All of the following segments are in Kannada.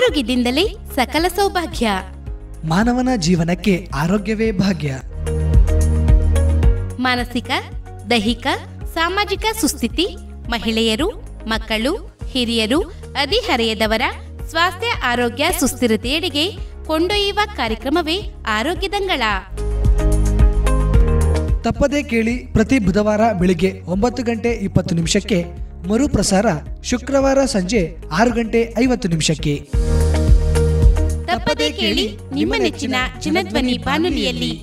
ಆರೋಗ್ಯದಿಂದಲೇ ಸಕಲ ಸೌಭಾಗ್ಯ ಮಾನವನ ಜೀವನಕ್ಕೆ ಆರೋಗ್ಯವೇ ಭಾಗ್ಯ ಮಾನಸಿಕ ದೈಹಿಕ ಸಾಮಾಜಿಕ ಸುಸ್ಥಿತಿ ಮಹಿಳೆಯರು ಮಕ್ಕಳು ಹಿರಿಯರು ಹದಿಹರೆಯದವರ ಸ್ವಾಸ್ಥ್ಯ ಆರೋಗ್ಯ ಸುಸ್ಥಿರತೆಯೆಡೆಗೆ ಕೊಂಡೊಯ್ಯುವ ಕಾರ್ಯಕ್ರಮವೇ ಆರೋಗ್ಯದಂಗಳ ತಪ್ಪದೇ ಕೇಳಿ ಪ್ರತಿ ಬುಧವಾರ ಬೆಳಿಗ್ಗೆ ಒಂಬತ್ತು ಗಂಟೆ ಇಪ್ಪತ್ತು ನಿಮಿಷಕ್ಕೆ ಮರುಪ್ರಸಾರ ಶುಕ್ರವಾರ ಸಂಜೆ ಆರು ಗಂಟೆ ಐವತ್ತು ನಿಮಿಷಕ್ಕೆ ತಪ್ಪದೇ ಕೇಳಿ ನಿಮ್ಮ ನೆಚ್ಚಿನ ಚಿನ್ನಧ್ವನಿ ಬಾನುಲಿಯಲ್ಲಿ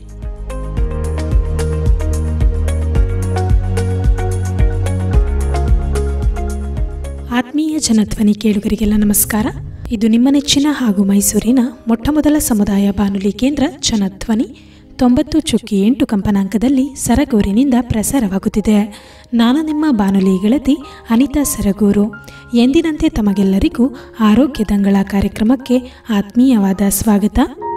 ಆತ್ಮೀಯ ಜನಧ್ವನಿ ಕೇಳುಗರಿಗೆಲ್ಲ ನಮಸ್ಕಾರ ಇದು ನಿಮ್ಮ ನೆಚ್ಚಿನ ಹಾಗೂ ಮೈಸೂರಿನ ಮೊಟ್ಟಮೊದಲ ಸಮುದಾಯ ಬಾನುಲಿ ಕೇಂದ್ರ ಜನಧ್ವನಿ ತೊಂಬತ್ತು ಚುಕ್ಕಿ ಎಂಟು ಕಂಪನಾಂಕದಲ್ಲಿ ಸರಗೂರಿನಿಂದ ಪ್ರಸಾರವಾಗುತ್ತಿದೆ ನಾನು ನಿಮ್ಮ ಬಾನುಲಿ ಗೆಳತಿ ಅನಿತಾ ಸರಗೂರು ಎಂದಿನಂತೆ ತಮಗೆಲ್ಲರಿಗೂ ಆರೋಗ್ಯದಂಗಳ ಕಾರ್ಯಕ್ರಮಕ್ಕೆ ಆತ್ಮೀಯವಾದ ಸ್ವಾಗತ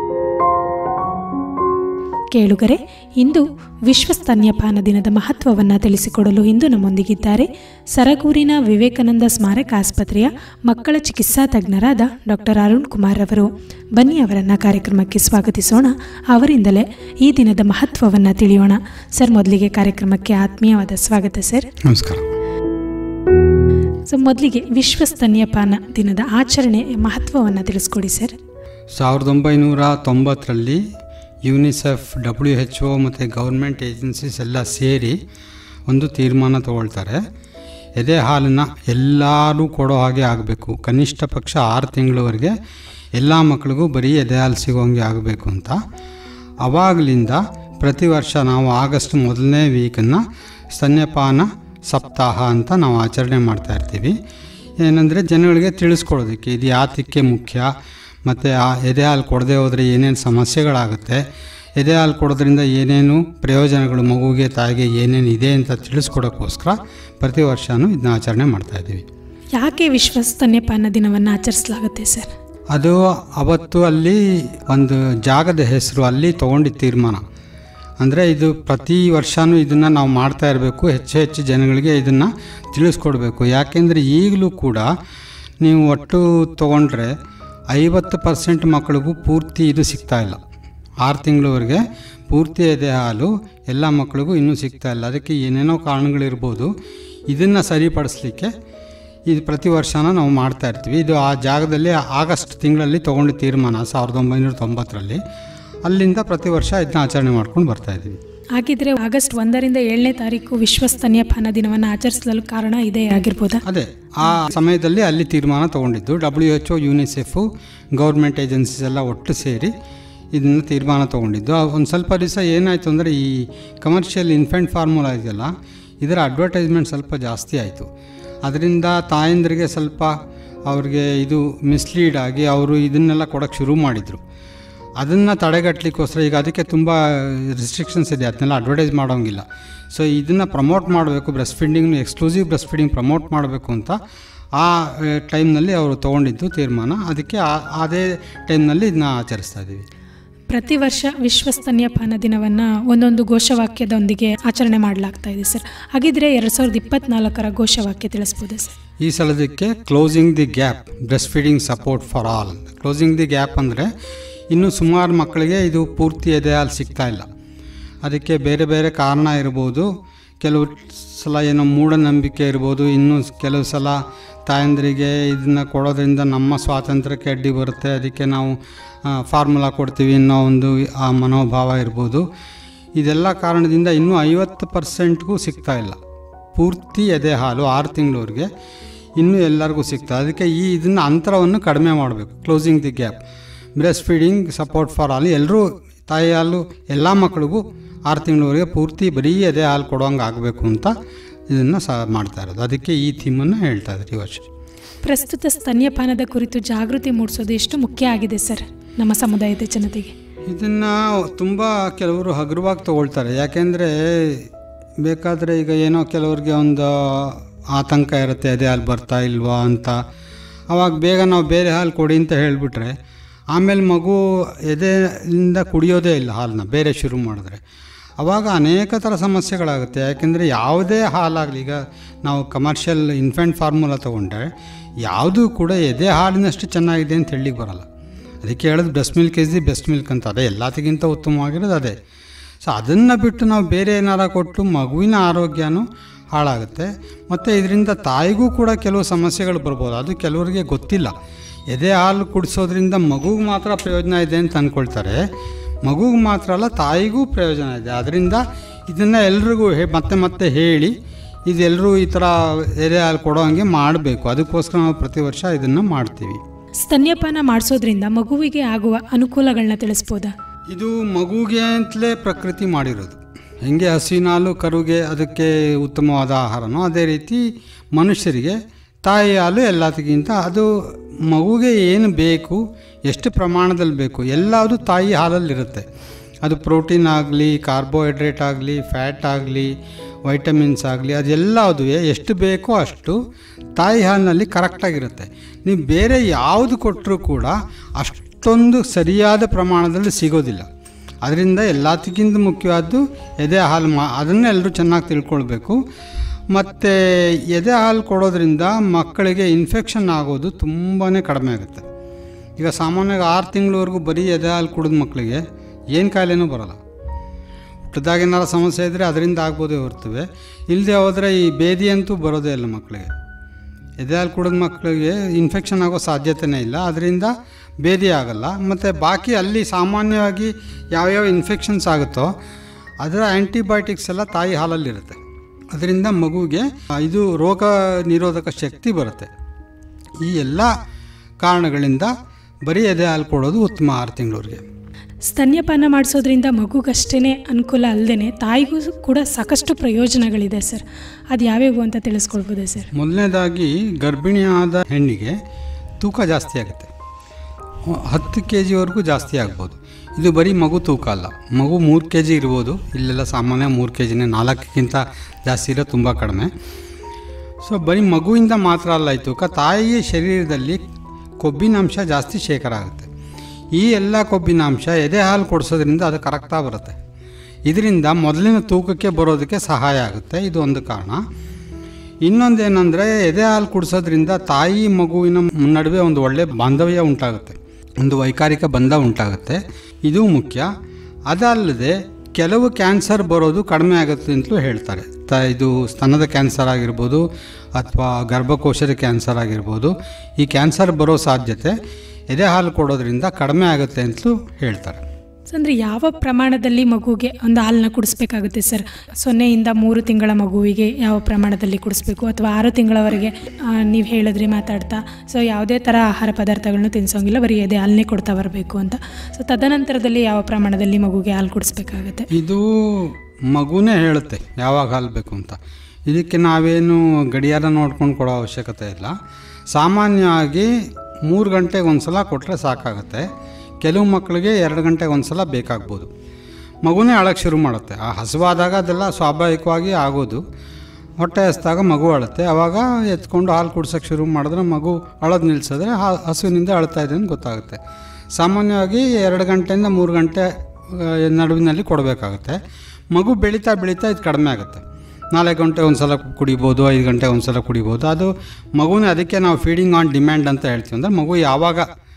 ಕೇಳುಗರೆ ಇಂದು ವಿಶ್ವ ಸ್ತನ್ಯಪಾನ ದಿನದ ಮಹತ್ವವನ್ನು ತಿಳಿಸಿಕೊಡಲು ಇಂದು ನಮ್ಮೊಂದಿಗಿದ್ದಾರೆ ಸರಗೂರಿನ ವಿವೇಕಾನಂದ ಸ್ಮಾರಕ ಆಸ್ಪತ್ರೆಯ ಮಕ್ಕಳ ಚಿಕಿತ್ಸಾ ತಜ್ಞರಾದ ಡಾಕ್ಟರ್ ಅರುಣ್ ಕುಮಾರ್ ಅವರು ಬನ್ನಿ ಅವರನ್ನು ಕಾರ್ಯಕ್ರಮಕ್ಕೆ ಸ್ವಾಗತಿಸೋಣ ಅವರಿಂದಲೇ ಈ ದಿನದ ಮಹತ್ವವನ್ನು ತಿಳಿಯೋಣ ಸರ್ ಮೊದಲಿಗೆ ಕಾರ್ಯಕ್ರಮಕ್ಕೆ ಆತ್ಮೀಯವಾದ ಸ್ವಾಗತ ಸರ್ ನಮಸ್ಕಾರ ಸೊ ಮೊದಲಿಗೆ ವಿಶ್ವ ಸ್ತನ್ಯಪಾನ ದಿನದ ಆಚರಣೆ ಮಹತ್ವವನ್ನು ತಿಳಿಸ್ಕೊಡಿ ಸರ್ ಸಾವಿರದ ಒಂಬೈನೂರ ತೊಂಬತ್ತರಲ್ಲಿ ಯುನಿಸೆಫ್ ಡಬ್ಲ್ಯೂ ಎಚ್ ಒ ಮತ್ತು ಗೌರ್ಮೆಂಟ್ ಏಜೆನ್ಸೀಸ್ ಎಲ್ಲ ಸೇರಿ ಒಂದು ತೀರ್ಮಾನ ತಗೊಳ್ತಾರೆ ಎದೆ ಹಾಲನ್ನು ಎಲ್ಲರೂ ಕೊಡೋ ಹಾಗೆ ಆಗಬೇಕು ಕನಿಷ್ಠ ಪಕ್ಷ ಆರು ತಿಂಗಳವರೆಗೆ ಎಲ್ಲ ಮಕ್ಕಳಿಗೂ ಬರೀ ಎದೆ ಹಾಲು ಸಿಗೋಂಗೆ ಆಗಬೇಕು ಅಂತ ಅವಾಗಲಿಂದ ಪ್ರತಿ ವರ್ಷ ನಾವು ಆಗಸ್ಟ್ ಮೊದಲನೇ ವೀಕನ್ನು ಸ್ತನ್ಯಪಾನ ಸಪ್ತಾಹ ಅಂತ ನಾವು ಆಚರಣೆ ಮಾಡ್ತಾ ಇರ್ತೀವಿ ಏನಂದರೆ ಜನಗಳಿಗೆ ತಿಳಿಸ್ಕೊಡೋದಕ್ಕೆ ಇದು ಯಾತಕ್ಕೆ ಮುಖ್ಯ ಮತ್ತು ಆ ಎದೆ ಹಾಲು ಕೊಡದೆ ಹೋದರೆ ಏನೇನು ಸಮಸ್ಯೆಗಳಾಗುತ್ತೆ ಎದೆ ಹಾಲು ಕೊಡೋದ್ರಿಂದ ಏನೇನು ಪ್ರಯೋಜನಗಳು ಮಗುವಿಗೆ ತಾಯಿಗೆ ಏನೇನು ಇದೆ ಅಂತ ತಿಳಿಸ್ಕೊಡೋಕ್ಕೋಸ್ಕರ ಪ್ರತಿ ವರ್ಷವೂ ಇದನ್ನ ಆಚರಣೆ ಮಾಡ್ತಾಯಿದ್ದೀವಿ ಯಾಕೆ ವಿಶ್ವ ಸ್ತನ್ಯಪಾನ ದಿನವನ್ನು ಆಚರಿಸಲಾಗುತ್ತೆ ಸರ್ ಅದು ಅವತ್ತು ಅಲ್ಲಿ ಒಂದು ಜಾಗದ ಹೆಸರು ಅಲ್ಲಿ ತೊಗೊಂಡಿದ್ದ ತೀರ್ಮಾನ ಅಂದರೆ ಇದು ಪ್ರತಿ ವರ್ಷವೂ ಇದನ್ನು ನಾವು ಮಾಡ್ತಾ ಇರಬೇಕು ಹೆಚ್ಚು ಹೆಚ್ಚು ಜನಗಳಿಗೆ ಇದನ್ನು ತಿಳಿಸ್ಕೊಡ್ಬೇಕು ಯಾಕೆಂದರೆ ಈಗಲೂ ಕೂಡ ನೀವು ಒಟ್ಟು ತೊಗೊಂಡ್ರೆ ಐವತ್ತು ಪರ್ಸೆಂಟ್ ಮಕ್ಕಳಿಗೂ ಪೂರ್ತಿ ಇದು ಸಿಗ್ತಾ ಇಲ್ಲ ಆರು ತಿಂಗಳವರೆಗೆ ಪೂರ್ತಿ ಎದೆ ಹಾಲು ಎಲ್ಲ ಮಕ್ಕಳಿಗೂ ಇನ್ನೂ ಸಿಗ್ತಾ ಇಲ್ಲ ಅದಕ್ಕೆ ಏನೇನೋ ಕಾರಣಗಳಿರ್ಬೋದು ಇದನ್ನು ಸರಿಪಡಿಸ್ಲಿಕ್ಕೆ ಇದು ಪ್ರತಿ ವರ್ಷನ ನಾವು ಮಾಡ್ತಾ ಇರ್ತೀವಿ ಇದು ಆ ಜಾಗದಲ್ಲಿ ಆಗಸ್ಟ್ ತಿಂಗಳಲ್ಲಿ ತೊಗೊಂಡ ತೀರ್ಮಾನ ಸಾವಿರದ ಒಂಬೈನೂರ ತೊಂಬತ್ತರಲ್ಲಿ ಅಲ್ಲಿಂದ ಪ್ರತಿ ವರ್ಷ ಇದನ್ನ ಆಚರಣೆ ಮಾಡ್ಕೊಂಡು ಬರ್ತಾ ಇದ್ದೀವಿ ಹಾಗಿದ್ರೆ ಆಗಸ್ಟ್ ಒಂದರಿಂದ ಏಳನೇ ತಾರೀಕು ವಿಶ್ವ ಸ್ತನ್ಯಪಾನ ದಿನವನ್ನು ಆಚರಿಸಲು ಕಾರಣ ಇದೇ ಆಗಿರ್ಬೋದಾ ಅದೇ ಆ ಸಮಯದಲ್ಲಿ ಅಲ್ಲಿ ತೀರ್ಮಾನ ತೊಗೊಂಡಿದ್ದು W H O UNICEF government agencies ಎಲ್ಲ ಒಟ್ಟು ಸೇರಿ ಇದನ್ನು ತೀರ್ಮಾನ ತೊಗೊಂಡಿದ್ದು ಒಂದು ಸ್ವಲ್ಪ ದಿವಸ ಏನಾಯಿತು ಅಂದರೆ ಈ ಕಮರ್ಷಿಯಲ್ ಇನ್ಫೆಂಟ್ ಫಾರ್ಮುಲಾ ಇದೆಯಲ್ಲ ಇದರ ಅಡ್ವರ್ಟೈಸ್ಮೆಂಟ್ ಸ್ವಲ್ಪ ಜಾಸ್ತಿ ಆಯಿತು ಅದರಿಂದ ತಾಯಂದ್ರಿಗೆ ಸ್ವಲ್ಪ ಅವ್ರಿಗೆ ಇದು ಮಿಸ್ಲೀಡ್ ಆಗಿ ಅವರು ಇದನ್ನೆಲ್ಲ ಕೊಡೋಕ್ಕೆ ಶುರು ಮಾಡಿದರು ಅದನ್ನು ತಡೆಗಟ್ಟಲಿಕ್ಕೋಸ್ಕರ ಈಗ ಅದಕ್ಕೆ ತುಂಬ ರಿಸ್ಟ್ರಿಕ್ಷನ್ಸ್ ಇದೆ ಅದನ್ನೆಲ್ಲ ಅಡ್ವರ್ಟೈಸ್ ಮಾಡೋಂಗಿಲ್ಲ ಸೊ ಇದನ್ನು ಪ್ರಮೋಟ್ ಮಾಡಬೇಕು ಬ್ರೆಸ್ಟ್ ಫೀಡಿಂಗ್ನು ಎಕ್ಸ್ಕ್ಲೂಸಿವ್ ಬ್ರೆಸ್ಟ್ ಫೀಡಿಂಗ್ ಪ್ರಮೋಟ್ ಮಾಡಬೇಕು ಅಂತ ಆ ಟೈಮ್ನಲ್ಲಿ ಅವರು ತೊಗೊಂಡಿದ್ದು ತೀರ್ಮಾನ ಅದಕ್ಕೆ ಆ- ಅದೇ ಟೈಮ್ನಲ್ಲಿ ಇದನ್ನ ಆಚರಿಸ್ತಾ ಇದ್ದೀವಿ ಪ್ರತಿ ವರ್ಷ ವಿಶ್ವ ಸ್ತನ್ಯಪಾನ ದಿನವನ್ನು ಒಂದೊಂದು ಘೋಷವಾಕ್ಯದೊಂದಿಗೆ ಆಚರಣೆ ಮಾಡಲಾಗ್ತಾ ಇದೆ ಸರ್ ಹಾಗಿದ್ರೆ ಎರಡು ಸಾವಿರದ ಇಪ್ಪತ್ನಾಲ್ಕರ ಘೋಷವಾಕ್ಯ ತಿಳಿಸ್ಬೋದಾ ಸರ್ ಈ ಸಲದಕ್ಕೆ closing the gap breast feeding support for all closing the gap ಅಂದರೆ ಇನ್ನೂ ಸುಮಾರು ಮಕ್ಕಳಿಗೆ ಇದು ಪೂರ್ತಿ ಎದೆ ಹಾಲು ಸಿಗ್ತಾ ಇಲ್ಲ ಅದಕ್ಕೆ ಬೇರೆ ಬೇರೆ ಕಾರಣ ಇರ್ಬೋದು ಕೆಲವು ಸಲ ಏನೋ ಮೂಢನಂಬಿಕೆ ಇರ್ಬೋದು ಇನ್ನೂ ಕೆಲವು ಸಲ ತಾಯಂದರಿಗೆ ಇದನ್ನು ಕೊಡೋದ್ರಿಂದ ನಮ್ಮ ಸ್ವಾತಂತ್ರ್ಯಕ್ಕೆ ಅಡ್ಡಿ ಬರುತ್ತೆ ಅದಕ್ಕೆ ನಾವು ಫಾರ್ಮುಲಾ ಕೊಡ್ತೀವಿ ಅನ್ನೋ ಒಂದು ಆ ಮನೋಭಾವ ಇರ್ಬೋದು ಇದೆಲ್ಲ ಕಾರಣದಿಂದ ಇನ್ನೂ ಐವತ್ತು ಪರ್ಸೆಂಟ್ಗೂ ಸಿಗ್ತಾ ಇಲ್ಲ ಪೂರ್ತಿ ಎದೆ ಹಾಲು ಆರು ತಿಂಗಳವರೆಗೆ ಇನ್ನೂ ಎಲ್ಲರಿಗೂ ಸಿಗ್ತದೆ ಅದಕ್ಕೆ ಈ ಇದನ್ನು ಅಂತರವನ್ನು ಕಡಿಮೆ ಮಾಡಬೇಕು closing the gap breast feeding support for all ಎಲ್ಲರೂ ತಾಯಿ ಹಾಲು ಎಲ್ಲ ಮಕ್ಕಳಿಗೂ ಆರು ತಿಂಗಳವರೆಗೆ ಪೂರ್ತಿ ಬರೀ ಎದೆ ಹಾಲು ಕೊಡೋಂಗೆ ಆಗಬೇಕು ಅಂತ ಇದನ್ನು ಸಹ ಮಾಡ್ತಾ ಇರೋದು ಅದಕ್ಕೆ ಈ ಥೀಮನ್ನು ಹೇಳ್ತಾ ಇದ್ದಾರೆ ಈ ವರ್ಷ ಪ್ರಸ್ತುತ ಸ್ತನ್ಯಪಾನದ ಕುರಿತು ಜಾಗೃತಿ ಮೂಡಿಸೋದು ಎಷ್ಟು ಮುಖ್ಯ ಆಗಿದೆ ಸರ್ ನಮ್ಮ ಸಮುದಾಯದ ಜನತೆಗೆ ಇದನ್ನು ತುಂಬ ಕೆಲವರು ಹಗುರವಾಗಿ ತಗೊಳ್ತಾರೆ ಯಾಕೆಂದರೆ ಬೇಕಾದರೆ ಈಗ ಏನೋ ಕೆಲವ್ರಿಗೆ ಒಂದು ಆತಂಕ ಇರುತ್ತೆ ಅದೇ ಹಾಲು ಬರ್ತಾ ಇಲ್ವಾ ಅಂತ ಅವಾಗ ಬೇಗ ನಾವು ಬೇರೆ ಹಾಲು ಕೊಡಿ ಅಂತ ಹೇಳಿಬಿಟ್ರೆ ಆಮೇಲೆ ಮಗು ಎದೆಯಿಂದ ಕುಡಿಯೋದೇ ಇಲ್ಲ ಹಾಲನ್ನ ಬೇರೆ ಶುರು ಮಾಡಿದ್ರೆ ಆವಾಗ ಅನೇಕ ಥರ ಸಮಸ್ಯೆಗಳಾಗುತ್ತೆ ಯಾಕೆಂದರೆ ಯಾವುದೇ ಹಾಲಾಗಲಿ ಈಗ ನಾವು ಕಮರ್ಷಿಯಲ್ ಇನ್ಫೆಂಟ್ ಫಾರ್ಮುಲಾ ತೊಗೊಂಡ್ರೆ ಯಾವುದೂ ಕೂಡ ಎದೆ ಹಾಲಿನಷ್ಟು ಚೆನ್ನಾಗಿದೆ ಅಂತ ಹೇಳಲಿಕ್ಕೆ ಬರಲ್ಲ ಅದಕ್ಕೆ ಹೇಳೋದು breast milk is the best milk ಅಂತ ಅದೇ ಎಲ್ಲದಕ್ಕಿಂತ ಉತ್ತಮವಾಗಿರೋದು ಅದೇ ಸೊ ಅದನ್ನು ಬಿಟ್ಟು ನಾವು ಬೇರೆ ಏನಾರ ಕೊಟ್ಟು ಮಗುವಿನ ಆರೋಗ್ಯನೂ ಹಾಳಾಗುತ್ತೆ ಮತ್ತು ಇದರಿಂದ ತಾಯಿಗೂ ಕೂಡ ಕೆಲವು ಸಮಸ್ಯೆಗಳು ಬರ್ಬೋದು ಅದು ಕೆಲವರಿಗೆ ಗೊತ್ತಿಲ್ಲ ಎದೆ ಹಾಲು ಕುಡಿಸೋದ್ರಿಂದ ಮಗುಗೆ ಮಾತ್ರ ಪ್ರಯೋಜನ ಇದೆ ಅಂತ ಅಂದ್ಕೊಳ್ತಾರೆ ಮಗುಗೆ ಮಾತ್ರ ಅಲ್ಲ ತಾಯಿಗೂ ಪ್ರಯೋಜನ ಇದೆ ಅದರಿಂದ ಇದನ್ನು ಎಲ್ರಿಗೂ ಹೇ ಮತ್ತೆ ಮತ್ತೆ ಹೇಳಿ ಇದೆಲ್ಲರೂ ಈ ಥರ ಎದೆ ಹಾಲು ಕೊಡೋ ಹಂಗೆ ಮಾಡಬೇಕು ಅದಕ್ಕೋಸ್ಕರ ನಾವು ಪ್ರತಿ ವರ್ಷ ಇದನ್ನು ಮಾಡ್ತೀವಿ ಸ್ತನ್ಯಪಾನ ಮಾಡಿಸೋದ್ರಿಂದ ಮಗುವಿಗೆ ಆಗುವ ಅನುಕೂಲಗಳನ್ನ ತಿಳಿಸ್ಬೋದಾ ಇದು ಮಗುಗೆ ಅಂತಲೇ ಪ್ರಕೃತಿ ಮಾಡಿರೋದು ಹೆಂಗೆ ಹಸಿವಿನ ಹಾಲು ಕರುಗೆ ಅದಕ್ಕೆ ಉತ್ತಮವಾದ ಆಹಾರನೋ ಅದೇ ರೀತಿ ಮನುಷ್ಯರಿಗೆ ತಾಯಿ ಹಾಲು ಎಲ್ಲದಕ್ಕಿಂತ ಅದು ಮಗುಗೆ ಏನು ಬೇಕು ಎಷ್ಟು ಪ್ರಮಾಣದಲ್ಲಿ ಬೇಕು ಎಲ್ಲದು ತಾಯಿ ಹಾಲಲ್ಲಿರುತ್ತೆ ಅದು ಪ್ರೋಟೀನ್ ಆಗಲಿ ಕಾರ್ಬೋಹೈಡ್ರೇಟ್ ಆಗಲಿ ಫ್ಯಾಟ್ ಆಗಲಿ ವೈಟಮಿನ್ಸ್ ಆಗಲಿ ಅದೆಲ್ಲದು ಎಷ್ಟು ಬೇಕೋ ಅಷ್ಟು ತಾಯಿ ಹಾಲಿನಲ್ಲಿ ಕರೆಕ್ಟಾಗಿರುತ್ತೆ ನೀವು ಬೇರೆ ಯಾವುದು ಕೊಟ್ಟರೂ ಕೂಡ ಅಷ್ಟೊಂದು ಸರಿಯಾದ ಪ್ರಮಾಣದಲ್ಲಿ ಸಿಗೋದಿಲ್ಲ ಅದರಿಂದ ಎಲ್ಲದಕ್ಕಿಂತ ಮುಖ್ಯವಾದ್ದು ಎದೆ ಹಾಲು ಮಾ ಅದನ್ನು ಎಲ್ಲರೂ ಚೆನ್ನಾಗಿ ತಿಳ್ಕೊಳ್ಬೇಕು ಮತ್ತು ಎದೆ ಹಾಲು ಕೊಡೋದ್ರಿಂದ ಮಕ್ಕಳಿಗೆ ಇನ್ಫೆಕ್ಷನ್ ಆಗೋದು ತುಂಬಾ ಕಡಿಮೆ ಆಗುತ್ತೆ ಈಗ ಸಾಮಾನ್ಯವಾಗಿ ಆರು ತಿಂಗಳವರೆಗೂ ಬರೀ ಎದೆ ಹಾಲು ಕುಡಿದ ಮಕ್ಕಳಿಗೆ ಏನು ಕಾಯಿಲೆನೂ ಬರೋಲ್ಲ ಹುಟ್ಟಿದಾಗ ಏನಾರು ಸಮಸ್ಯೆ ಇದ್ದರೆ ಅದರಿಂದ ಆಗ್ಬೋದೇ ಹೊರ್ತವೆ ಇಲ್ಲದೆ ಹೋದರೆ ಈ ಬೇದಿ ಅಂತೂ ಬರೋದೇ ಇಲ್ಲ ಮಕ್ಕಳಿಗೆ ಎದೆ ಹಾಲು ಕುಡಿದ ಮಕ್ಕಳಿಗೆ ಇನ್ಫೆಕ್ಷನ್ ಆಗೋ ಸಾಧ್ಯತೆಯೇ ಇಲ್ಲ ಅದರಿಂದ ಬೇದಿ ಆಗಲ್ಲ ಮತ್ತು ಬಾಕಿ ಅಲ್ಲಿ ಸಾಮಾನ್ಯವಾಗಿ ಯಾವ್ಯಾವ ಇನ್ಫೆಕ್ಷನ್ಸ್ ಆಗುತ್ತೋ ಅದರ ಆ್ಯಂಟಿಬಯೋಟಿಕ್ಸ್ ಎಲ್ಲ ತಾಯಿ ಹಾಲಲ್ಲಿರುತ್ತೆ ಅದರಿಂದ ಮಗುವಿಗೆ ಆ, ಇದು ರೋಗ ನಿರೋಧಕ ಶಕ್ತಿ ಬರುತ್ತೆ ಈ ಎಲ್ಲ ಕಾರಣಗಳಿಂದ ಬರೀ ಎದೆ ಹಾಲು ಕೊಡೋದು ಉತ್ತಮ ಆರು ತಿಂಗಳವರೆಗೆ ಸ್ತನ್ಯಪಾನ ಮಾಡಿಸೋದ್ರಿಂದ ಮಗುಗಷ್ಟೇ ಅನುಕೂಲ ಅಲ್ಲದೆ ತಾಯಿಗೂ ಕೂಡ ಸಾಕಷ್ಟು ಪ್ರಯೋಜನಗಳಿದೆ ಸರ್ ಅದು ಯಾವ್ಯಾವು ಅಂತ ತಿಳಿಸ್ಕೊಳ್ಬೋದಾ ಸರ್ ಮೊದಲನೇದಾಗಿ ಗರ್ಭಿಣಿಯಾದ ಹೆಣ್ಣಿಗೆ ತೂಕ ಜಾಸ್ತಿ ಆಗುತ್ತೆ ಹತ್ತು ಕೆ ಜಿವರೆಗೂ ಜಾಸ್ತಿ ಆಗ್ಬೋದು ಇದು ಬರೀ ಮಗು ತೂಕ ಅಲ್ಲ ಮಗು ಮೂರು ಕೆ ಜಿ ಇರ್ಬೋದು ಇಲ್ಲೆಲ್ಲ ಸಾಮಾನ್ಯ ಮೂರು ಕೆ ಜಿನೇ ನಾಲ್ಕಕ್ಕಿಂತ ಜಾಸ್ತಿ ಇರೋ ತುಂಬ ಕಡಿಮೆ ಸೊ ಬರೀ ಮಗುವಿಂದ ಮಾತ್ರ ಅಲ್ಲ ಈ ತೂಕ ತಾಯಿಯ ಶರೀರದಲ್ಲಿ ಕೊಬ್ಬಿನಾಂಶ ಜಾಸ್ತಿ ಶೇಖರ ಆಗುತ್ತೆ ಈ ಎಲ್ಲ ಕೊಬ್ಬಿನಾಂಶ ಎದೆ ಹಾಲು ಕೊಡಿಸೋದ್ರಿಂದ ಅದು ಕರೆಕ್ಟಾಗಿ ಬರುತ್ತೆ ಇದರಿಂದ ಮೊದಲಿನ ತೂಕಕ್ಕೆ ಬರೋದಕ್ಕೆ ಸಹಾಯ ಆಗುತ್ತೆ ಇದು ಒಂದು ಕಾರಣ ಇನ್ನೊಂದೇನೆಂದರೆ ಎದೆ ಹಾಲು ಕುಡಿಸೋದ್ರಿಂದ ತಾಯಿ ಮಗುವಿನ ನಡುವೆ ಒಂದು ಒಳ್ಳೆಯ ಬಾಂಧವ್ಯ ಉಂಟಾಗುತ್ತೆ ಒಂದು ವೈಕಾರಿಕ ಬಂಧ ಉಂಟಾಗುತ್ತೆ ಇದು ಮುಖ್ಯ ಅದಲ್ಲದೆ ಕೆಲವು ಕ್ಯಾನ್ಸರ್ ಬರೋದು ಕಡಿಮೆ ಆಗುತ್ತೆ ಅಂತಲೂ ಹೇಳ್ತಾರೆ ತ ಇದು ಸ್ತನದ ಕ್ಯಾನ್ಸರ್ ಆಗಿರ್ಬೋದು ಅಥವಾ ಗರ್ಭಕೋಶದ ಕ್ಯಾನ್ಸರ್ ಆಗಿರ್ಬೋದು ಈ ಕ್ಯಾನ್ಸರ್ ಬರೋ ಸಾಧ್ಯತೆ ಎದೆ ಹಾಲು ಕೊಡೋದ್ರಿಂದ ಕಡಿಮೆ ಆಗುತ್ತೆ ಅಂತಲೂ ಹೇಳ್ತಾರೆ ಸೊ ಅಂದರೆ ಯಾವ ಪ್ರಮಾಣದಲ್ಲಿ ಮಗುಗೆ ಒಂದು ಹಾಲನ್ನ ಕುಡಿಸ್ಬೇಕಾಗುತ್ತೆ ಸರ್ ಸೊನ್ನೆಯಿಂದ ಮೂರು ತಿಂಗಳ ಮಗುವಿಗೆ ಯಾವ ಪ್ರಮಾಣದಲ್ಲಿ ಕುಡಿಸ್ಬೇಕು ಅಥವಾ ಆರು ತಿಂಗಳವರೆಗೆ ನೀವು ಹೇಳಿದ್ರಿ ಮಾತಾಡ್ತಾ ಸೊ ಯಾವುದೇ ಥರ ಆಹಾರ ಪದಾರ್ಥಗಳನ್ನ ತಿನ್ಸೋಂಗಿಲ್ಲ ಬರೀ ಎದೆ ಹಾಲನ್ನೇ ಕೊಡ್ತಾ ಬರಬೇಕು ಅಂತ ಸೊ ತದನಂತರದಲ್ಲಿ ಯಾವ ಪ್ರಮಾಣದಲ್ಲಿ ಮಗುಗೆ ಹಾಲು ಕುಡಿಸ್ಬೇಕಾಗುತ್ತೆ ಇದು ಮಗುನೇ ಹೇಳುತ್ತೆ ಯಾವಾಗ ಹಾಲು ಬೇಕು ಅಂತ ಇದಕ್ಕೆ ನಾವೇನು ಗಡಿಯಾರ ನೋಡ್ಕೊಂಡು ಕೊಡೋ ಅವಶ್ಯಕತೆ ಇಲ್ಲ ಸಾಮಾನ್ಯವಾಗಿ ಮೂರು ಗಂಟೆಗೆ ಒಂದು ಸಲ ಕೊಟ್ಟರೆ ಸಾಕಾಗುತ್ತೆ ಕೆಲವು ಮಕ್ಕಳಿಗೆ ಎರಡು ಗಂಟೆಗೆ ಒಂದು ಸಲ ಬೇಕಾಗ್ಬೋದು ಮಗುನೇ ಅಳಕ್ಕೆ ಶುರು ಮಾಡುತ್ತೆ ಆ ಹಸುವಾದಾಗ ಅದೆಲ್ಲ ಸ್ವಾಭಾವಿಕವಾಗಿ ಆಗೋದು ಹೊಟ್ಟೆ ಹಸ್ದಾಗ ಮಗು ಅಳುತ್ತೆ ಆವಾಗ ಎತ್ಕೊಂಡು ಹಾಲು ಕುಡ್ಸೋಕ್ಕೆ ಶುರು ಮಾಡಿದ್ರೆ ಮಗು ಅಳೋದು ನಿಲ್ಲಿಸಿದ್ರೆ ಹಾ ಹಸುವಿನಿಂದ ಅಳ್ತಾ ಇದೆ ಅಂತ ಗೊತ್ತಾಗುತ್ತೆ ಸಾಮಾನ್ಯವಾಗಿ ಎರಡು ಗಂಟೆಯಿಂದ ಮೂರು ಗಂಟೆ ಆ, ನಡುವಿನಲ್ಲಿ ಕೊಡಬೇಕಾಗುತ್ತೆ ಮಗು ಬೆಳೀತಾ ಬೆಳೀತಾ ಇದು ಕಡಿಮೆ ಆಗುತ್ತೆ ನಾಲ್ಕು ಗಂಟೆ ಒಂದು ಸಲ ಕುಡಿಬೋದು ಐದು ಗಂಟೆ ಒಂದು ಸಲ ಕುಡಿಬೋದು ಅದು ಮಗುನೇ ಅದಕ್ಕೆ ನಾವು ಫೀಡಿಂಗ್ ಆನ್ ಡಿಮ್ಯಾಂಡ್ ಅಂತ ಹೇಳ್ತೀವಿ ಅಂದರೆ ಮಗು ಯಾವಾಗ